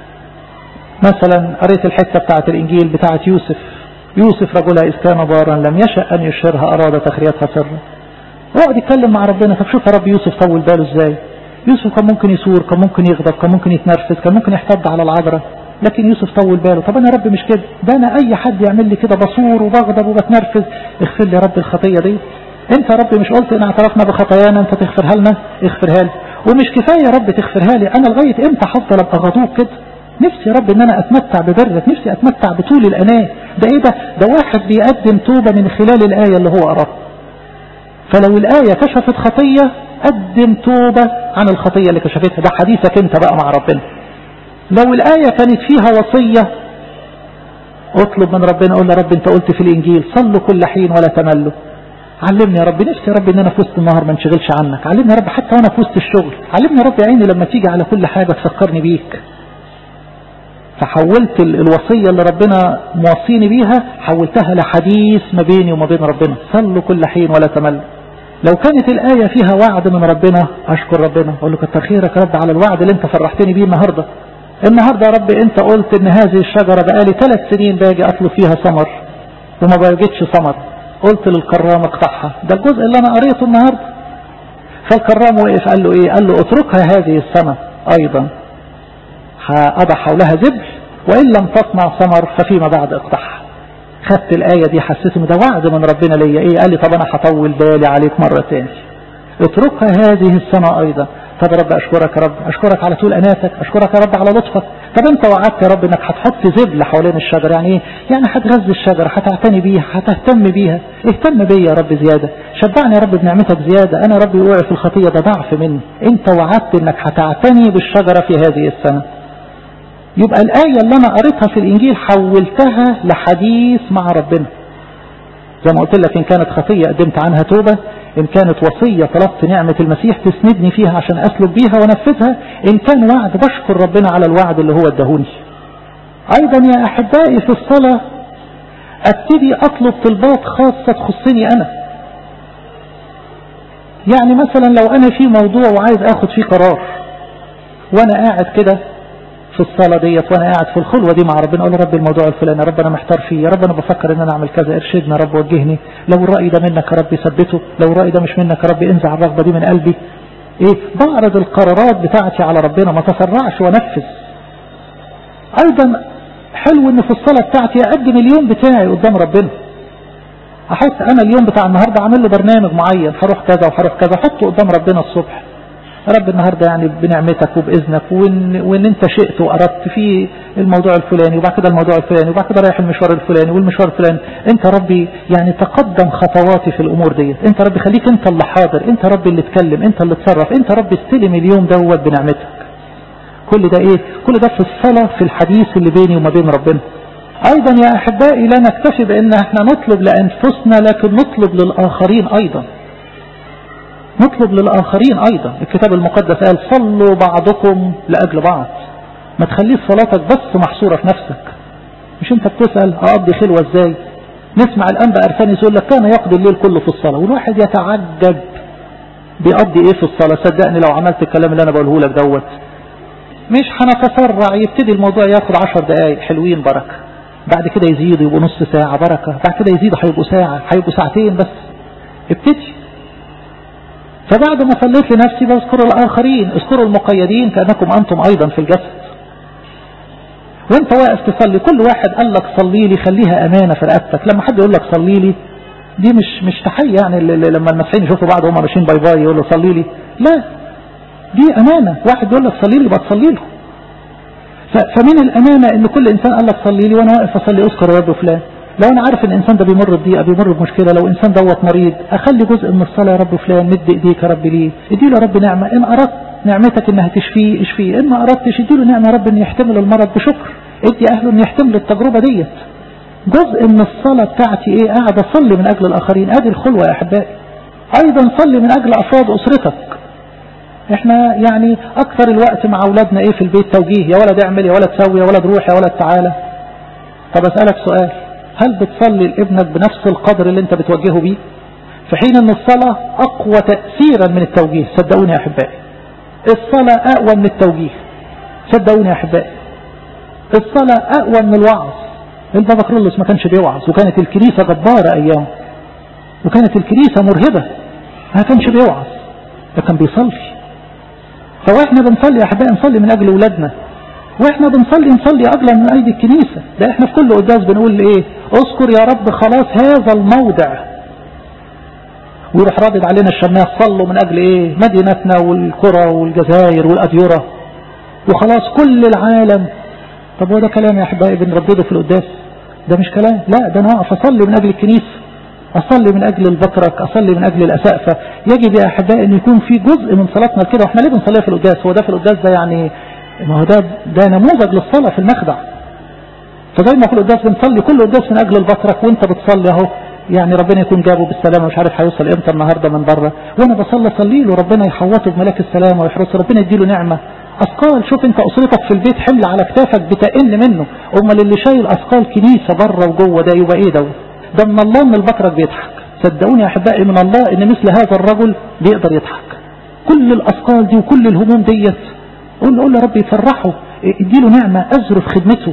مثلا قريت الحته بتاعت الانجيل بتاعت يوسف يوسف رجلها إذ كان بارا لم يشأ أن يشهرها أراد تخريتها سرا اقعد يتكلم مع ربنا طب شوف يا رب يوسف طول باله ازاي يوسف كان ممكن يسور كان ممكن يغضب كان ممكن يتنرفز كان ممكن يحتد على العذراء لكن يوسف طول باله طب انا يا رب مش كده ده انا اي حد يعمل لي كده بصور وبغضب وبتنرفز اغفر لي يا رب الخطيه دي انت يا رب مش قلت ان اعترفنا بخطايانا انت تغفرها لنا اغفرها لي ومش كفايه يا رب تغفرها لي انا لغايه امتى هفضل ابقى غضوب كده نفسي يا رب ان انا اتمتع ببرك نفسي اتمتع بطول الاناه ده ايه ده ده واحد بيقدم توبة من خلال الاية اللي هو قراها فلو الاية كشفت خطية قدم توبة عن الخطية اللي كشفتها ده حديثك انت بقى مع ربنا لو الاية كانت فيها وصية اطلب من ربنا قول يا رب انت قلت في الانجيل صلوا كل حين ولا تملوا علمني يا رب نفسي يا رب ان انا في وسط النهار ما انشغلش عنك علمني يا رب حتى وانا في وسط الشغل علمني يا رب عيني لما تيجي على كل حاجة تفكرني بيك فحولت الوصية اللي ربنا موصيني بيها حولتها لحديث ما بيني وما بين ربنا صلوا كل حين ولا تمل لو كانت الآية فيها وعد من ربنا أشكر ربنا أقول له كتر خيرك يا رب على الوعد اللي أنت فرحتني بيه النهاردة النهاردة يا رب أنت قلت إن هذه الشجرة بقالي ثلاث سنين باجي أطلب فيها ثمر وما بجدش ثمر قلت للكرام اقطعها ده الجزء اللي أنا قريته النهاردة فالكرام وقف قال له إيه قال له اتركها هذه السنة أيضا أضع حولها زبل وإن لم تصنع ثمر ففيما بعد اقطعها خدت الآية دي حسيت ده وعد من ربنا ليا إيه قال لي طب أنا هطول بالي عليك مرة تاني اتركها هذه السنة أيضا طب يا رب أشكرك يا رب أشكرك على طول أناتك أشكرك يا رب على لطفك طب أنت وعدت يا رب إنك هتحط زبل حوالين الشجر يعني إيه يعني هتغذي الشجرة هتعتني بيها هتهتم بيها اهتم بيا يا رب زيادة شبعني يا رب بنعمتك زيادة أنا ربي وقع في الخطية ده ضعف مني أنت وعدت إنك هتعتني بالشجرة في هذه السنة يبقى الآية اللي أنا قريتها في الإنجيل حولتها لحديث مع ربنا زي ما قلت لك إن كانت خطية قدمت عنها توبة إن كانت وصية طلبت نعمة المسيح تسندني فيها عشان أسلك بيها ونفذها إن كان وعد بشكر ربنا على الوعد اللي هو ادهوني أيضا يا أحبائي في الصلاة أبتدي أطلب طلبات خاصة تخصني أنا يعني مثلا لو انا في موضوع وعايز اخد فيه قرار وانا قاعد كده في الصلاة ديت وانا قاعد في الخلوة دي مع ربنا اقول يا رب الموضوع الفلاني يا رب انا محتار فيه يا رب انا بفكر ان انا اعمل كذا ارشدني يا رب وجهني لو الرأي ده منك يا رب ثبته لو الرأي ده مش منك يا رب انزع الرغبة دي من قلبي ايه بعرض القرارات بتاعتي على ربنا ما تسرعش وانفذ ايضا حلو ان في الصلاة بتاعتي اقدم اليوم بتاعي قدام ربنا احط انا اليوم بتاع النهاردة اعمل له برنامج معين هروح كذا وهروح كذا احطه قدام ربنا الصبح يا رب النهاردة يعني بنعمتك وبإذنك وإن, وإن أنت شئت وأردت في الموضوع الفلاني وبعد كده الموضوع الفلاني وبعد كده رايح المشوار الفلاني والمشوار الفلاني أنت ربي يعني تقدم خطواتي في الأمور ديت أنت ربي خليك أنت اللي حاضر أنت ربي اللي تكلم أنت اللي تصرف أنت ربي استلم اليوم دوت بنعمتك كل ده إيه كل ده في الصلاة في الحديث اللي بيني وما بين ربنا أيضا يا أحبائي لا نكتفي بأن احنا نطلب لأنفسنا لكن نطلب للآخرين أيضا نطلب للآخرين أيضا الكتاب المقدس قال صلوا بعضكم لأجل بعض ما تخليش صلاتك بس محصورة في نفسك مش انت بتسأل أقضي خلوة ازاي نسمع الأنبا أرسانيس يقول لك كان يقضي الليل كله في الصلاة والواحد يتعجب بيقضي ايه في الصلاة صدقني لو عملت الكلام اللي انا بقوله لك دوت مش هنتسرع يبتدي الموضوع ياخد عشر دقايق حلوين بركة بعد كده يزيد يبقوا نص ساعة بركة بعد كده يزيدوا هيبقوا ساعة هيبقوا ساعتين بس ابتدي فبعد ما صليت لنفسي بذكر الآخرين اذكروا المقيدين كأنكم أنتم أيضا في الجسد وانت واقف تصلي كل واحد قال لك صلي لي خليها أمانة في رقبتك لما حد يقول لك صلي لي دي مش مش تحية يعني لما المسيحيين يشوفوا بعض هم ماشيين باي باي يقول له صلي لي لا دي أمانة واحد يقول لك صلي لي يبقى تصلي له فمن الأمانة ان كل إنسان قال لك صلي لي وأنا واقف أصلي أذكر يا رب فلان لو انا عارف ان الانسان ده بيمر بضيقه بيمر بمشكله لو انسان دوت مريض اخلي جزء من الصلاه يا رب فلان مد ايديك يا رب ليه ادي له رب نعمه ان اردت نعمتك انها تشفيه اشفيه ان ما اردتش ادي له نعمه يا رب ان يحتمل المرض بشكر ادي اهله ان يحتمل التجربه ديت جزء من الصلاه بتاعتي ايه قاعد اصلي من اجل الاخرين ادي الخلوه يا احبائي ايضا صلي من اجل افراد اسرتك احنا يعني اكثر الوقت مع اولادنا ايه في البيت توجيه يا ولد اعمل يا ولد سوي يا ولد روح يا ولد تعالى طب اسالك سؤال هل بتصلي لابنك بنفس القدر اللي انت بتوجهه بيه في حين ان الصلاة اقوى تأثيرا من التوجيه صدقوني يا احبائي الصلاة اقوى من التوجيه صدقوني يا احبائي الصلاة اقوى من الوعظ البابا كرولوس ما كانش بيوعظ وكانت الكنيسة جبارة ايام وكانت الكنيسة مرهبة ما كانش بيوعظ ده كان بيصلي فواحنا بنصلي يا احبائي نصلي من اجل اولادنا واحنا بنصلي نصلي اجلا من ايدي الكنيسة ده احنا في كل قداس بنقول ايه اذكر يا رب خلاص هذا الموضع ويروح رادد علينا الشماس صلوا من اجل ايه مدينتنا والقرى والجزائر والاديرة وخلاص كل العالم طب هو ده كلام يا احبائي بنردده في القداس ده مش كلام لا ده انا اقف اصلي من اجل الكنيسة اصلي من اجل البطرك اصلي من اجل الاسقفة يجب يا احبائي ان يكون في جزء من صلاتنا كده واحنا ليه بنصليها في القداس هو ده في القداس ده يعني ما هو ده ده نموذج للصلاة في المخدع فزي ما في القداس بنصلي كل قداس من اجل البطرك وانت بتصلي اهو يعني ربنا يكون جابه بالسلامه مش عارف هيوصل امتى النهارده من بره وانا بصلي صلي له ربنا يحوطه بملاك السلامه ويحرسه ربنا يديله نعمه اثقال شوف انت اسرتك في البيت حمل على كتافك بتئن منه امال اللي شايل اثقال كنيسه بره وجوه ده يبقى ايه ده ده من الله ان البطرك بيضحك صدقوني يا احبائي من الله ان مثل هذا الرجل بيقدر يضحك كل الاثقال دي وكل الهموم ديت قول قول يا رب يفرحه اديله نعمه ازرف خدمته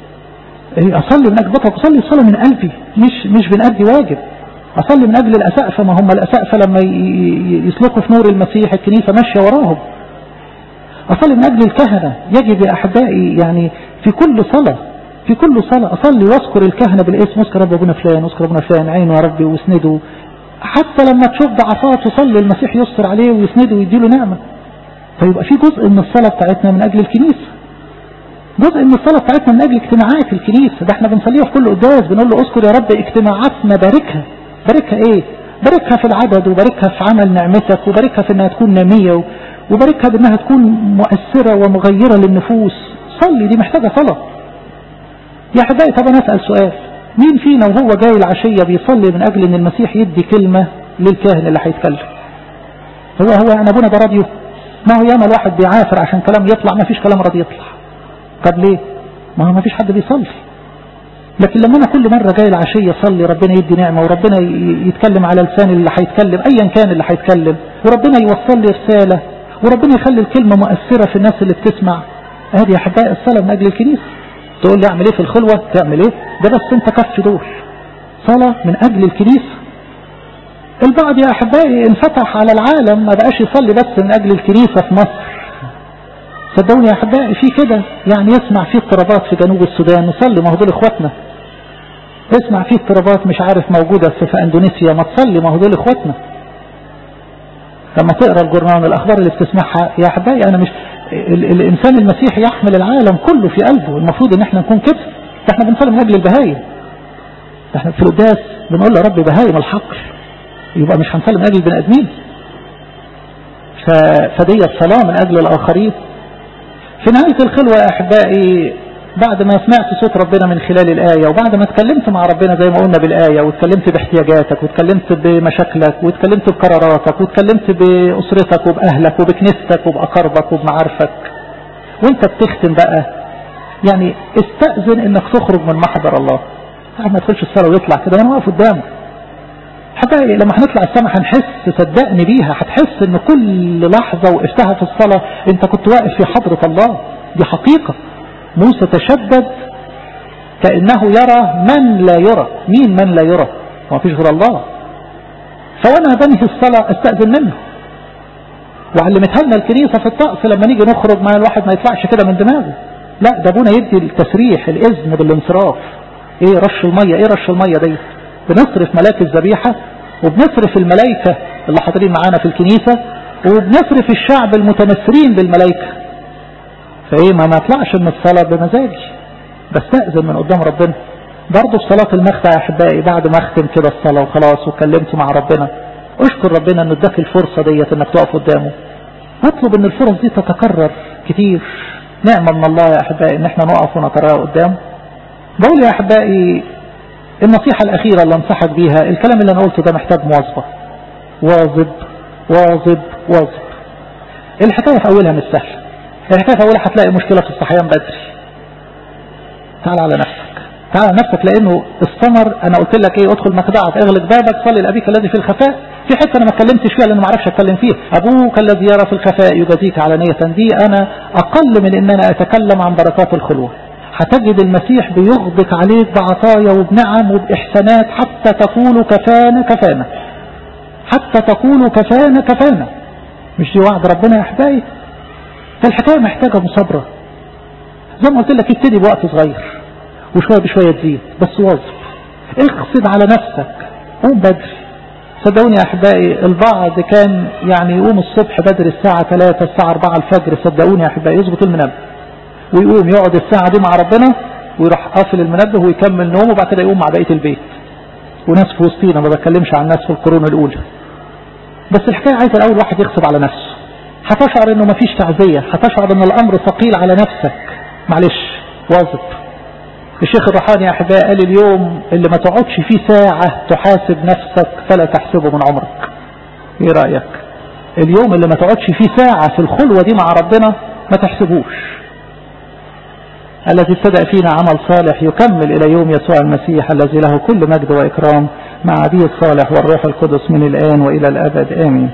اصلي من اجل بطرك اصلي الصلاه من قلبي مش مش بنأدي واجب اصلي من اجل الاسقفه ما هم الاسقفه لما يسلكوا في نور المسيح الكنيسه ماشيه وراهم اصلي من اجل الكهنه يجب يا احبائي يعني في كل صلاه في كل صلاه اصلي واذكر الكهنه بالاسم اذكر رب ابونا فلان اذكر ابونا فلان عينه يا ربي واسنده حتى لما تشوف ضعفات تصلي المسيح يستر عليه ويسنده ويديله نعمه فيبقى في جزء من الصلاه بتاعتنا من اجل الكنيسه جزء من الصلاة بتاعتنا من أجل اجتماعات الكنيسة ده احنا بنصليها في كل قداس بنقول له اذكر يا رب اجتماعاتنا باركها باركها ايه باركها في العدد وباركها في عمل نعمتك وباركها في انها تكون نامية وباركها بانها تكون مؤثرة ومغيرة للنفوس صلي دي محتاجة صلاة يا حبايبي طب انا اسأل سؤال مين فينا وهو جاي العشية بيصلي من اجل ان المسيح يدي كلمة للكاهن اللي هيتكلم هو هو يعني ابونا ده راديو ما هو ياما الواحد بيعافر عشان كلام يطلع ما فيش كلام راضي يطلع طب ليه ما هو ما فيش حد بيصلي لكن لما انا كل مرة جاي العشية اصلي ربنا يدي نعمة وربنا يتكلم على لسان اللي هيتكلم ايا كان اللي هيتكلم وربنا يوصل لي رسالة وربنا يخلي الكلمة مؤثرة في الناس اللي بتسمع هذه يا احبائي الصلاة من اجل الكنيسة تقول لي اعمل ايه في الخلوة تعمل ايه ده بس انت كف دول صلاة من اجل الكنيسة البعض يا احبائي انفتح على العالم ما بقاش يصلي بس من اجل الكنيسة في مصر صدقوني يا احبائي في كده يعني يسمع في اضطرابات في جنوب السودان نصلي ما هو دول اخواتنا اسمع في اضطرابات مش عارف موجودة في, في اندونيسيا ما تصلي ما هو دول اخواتنا لما تقرا الجرنان الاخبار اللي بتسمعها يا احبائي انا مش ال الانسان المسيحي يحمل العالم كله في قلبه المفروض ان احنا نكون كده ده احنا بنصلي من اجل البهايم ده احنا في القداس بنقول يا رب بهايم الحقل يبقى مش هنصلي من اجل البني ادمين فدي الصلاه من اجل الاخرين في نهايه الخلوه يا احبائي بعد ما سمعت صوت ربنا من خلال الآية وبعد ما اتكلمت مع ربنا زي ما قلنا بالآية واتكلمت باحتياجاتك واتكلمت بمشاكلك واتكلمت بقراراتك واتكلمت بأسرتك وبأهلك وبكنيستك وبأقربك وبمعارفك وانت بتختم بقى يعني استأذن انك تخرج من محضر الله ما تخش الصلاة ويطلع كده وانا واقف قدامه حتى لما هنطلع السماء هنحس صدقني بيها هتحس ان كل لحظة وقفتها في الصلاة انت كنت واقف في حضرة الله دي حقيقة موسى تشدد كأنه يرى من لا يرى مين من لا يرى ما فيش غير الله فوانا بنهي الصلاة استأذن منه وعلمتها لنا الكنيسة في الطقس لما نيجي نخرج ما الواحد ما يطلعش كده من دماغه لا ده ابونا يدي التسريح الاذن بالانصراف ايه رش المية ايه رش المية دي بنصرف ملاك الذبيحة وبنصرف الملائكة اللي حاضرين معانا في الكنيسة وبنصرف الشعب المتنسرين بالملائكة فايه ما ما اطلعش من الصلاة بمزاجي بستأذن من قدام ربنا برضه في صلاة المخدع يا احبائي بعد ما اختم كده الصلاة وخلاص واتكلمت مع ربنا اشكر ربنا انه اداك الفرصة ديت انك تقف قدامه واطلب ان الفرص دي تتكرر كتير نعمة من الله يا احبائي ان احنا نقف ونتراءى قدامه بقول يا احبائي النصيحة الاخيرة اللي انصحك بيها الكلام اللي انا قلته ده محتاج مواظبة واظب واظب واظب الحكاية في اولها مش سهلة الحكاية في اولها هتلاقي مشكلة في الصحيان بدري تعال على نفسك تعال على نفسك لانه الثمر انا قلت لك ايه ادخل مخدعك اغلق بابك صلي لابيك الذي في الخفاء في حته انا ما اتكلمتش فيها لان ما اعرفش اتكلم فيها ابوك الذي يرى في الخفاء يجازيك علانية دي انا اقل من ان انا اتكلم عن بركات الخلوة هتجد المسيح بيغدق عليك بعطايا وبنعم وبإحسانات حتى تقول كفانا كفانا حتى تقول كفانا كفانا مش دي وعد ربنا يا احبائي فالحكاية محتاجة مصابرة زي ما قلت لك ابتدي بوقت صغير وشوية بشوية تزيد بس واظب اقصد على نفسك قوم بدري صدقوني يا احبائي البعض كان يعني يقوم الصبح بدري الساعة 3 الساعة 4 الفجر صدقوني يا احبائي يظبط المنبه ويقوم يقعد الساعة دي مع ربنا ويروح قافل المنبه ويكمل نومه وبعد كده يقوم مع بقية البيت وناس في وسطينا ما بتكلمش عن ناس في القرون الاولى بس الحكاية عايزة الاول واحد يغصب على نفسه هتشعر انه مفيش تعزية هتشعر ان الامر ثقيل على نفسك معلش واظب الشيخ الروحاني يا احبائي قال اليوم اللي ما تقعدش فيه ساعة تحاسب نفسك فلا تحسبه من عمرك ايه رأيك اليوم اللي ما تقعدش فيه ساعة في الخلوة دي مع ربنا ما تحسبوش الذي ابتدأ فينا عمل صالح يكمل إلى يوم يسوع المسيح الذي له كل مجد وإكرام مع أبيه الصالح والروح القدس من الآن وإلى الأبد آمين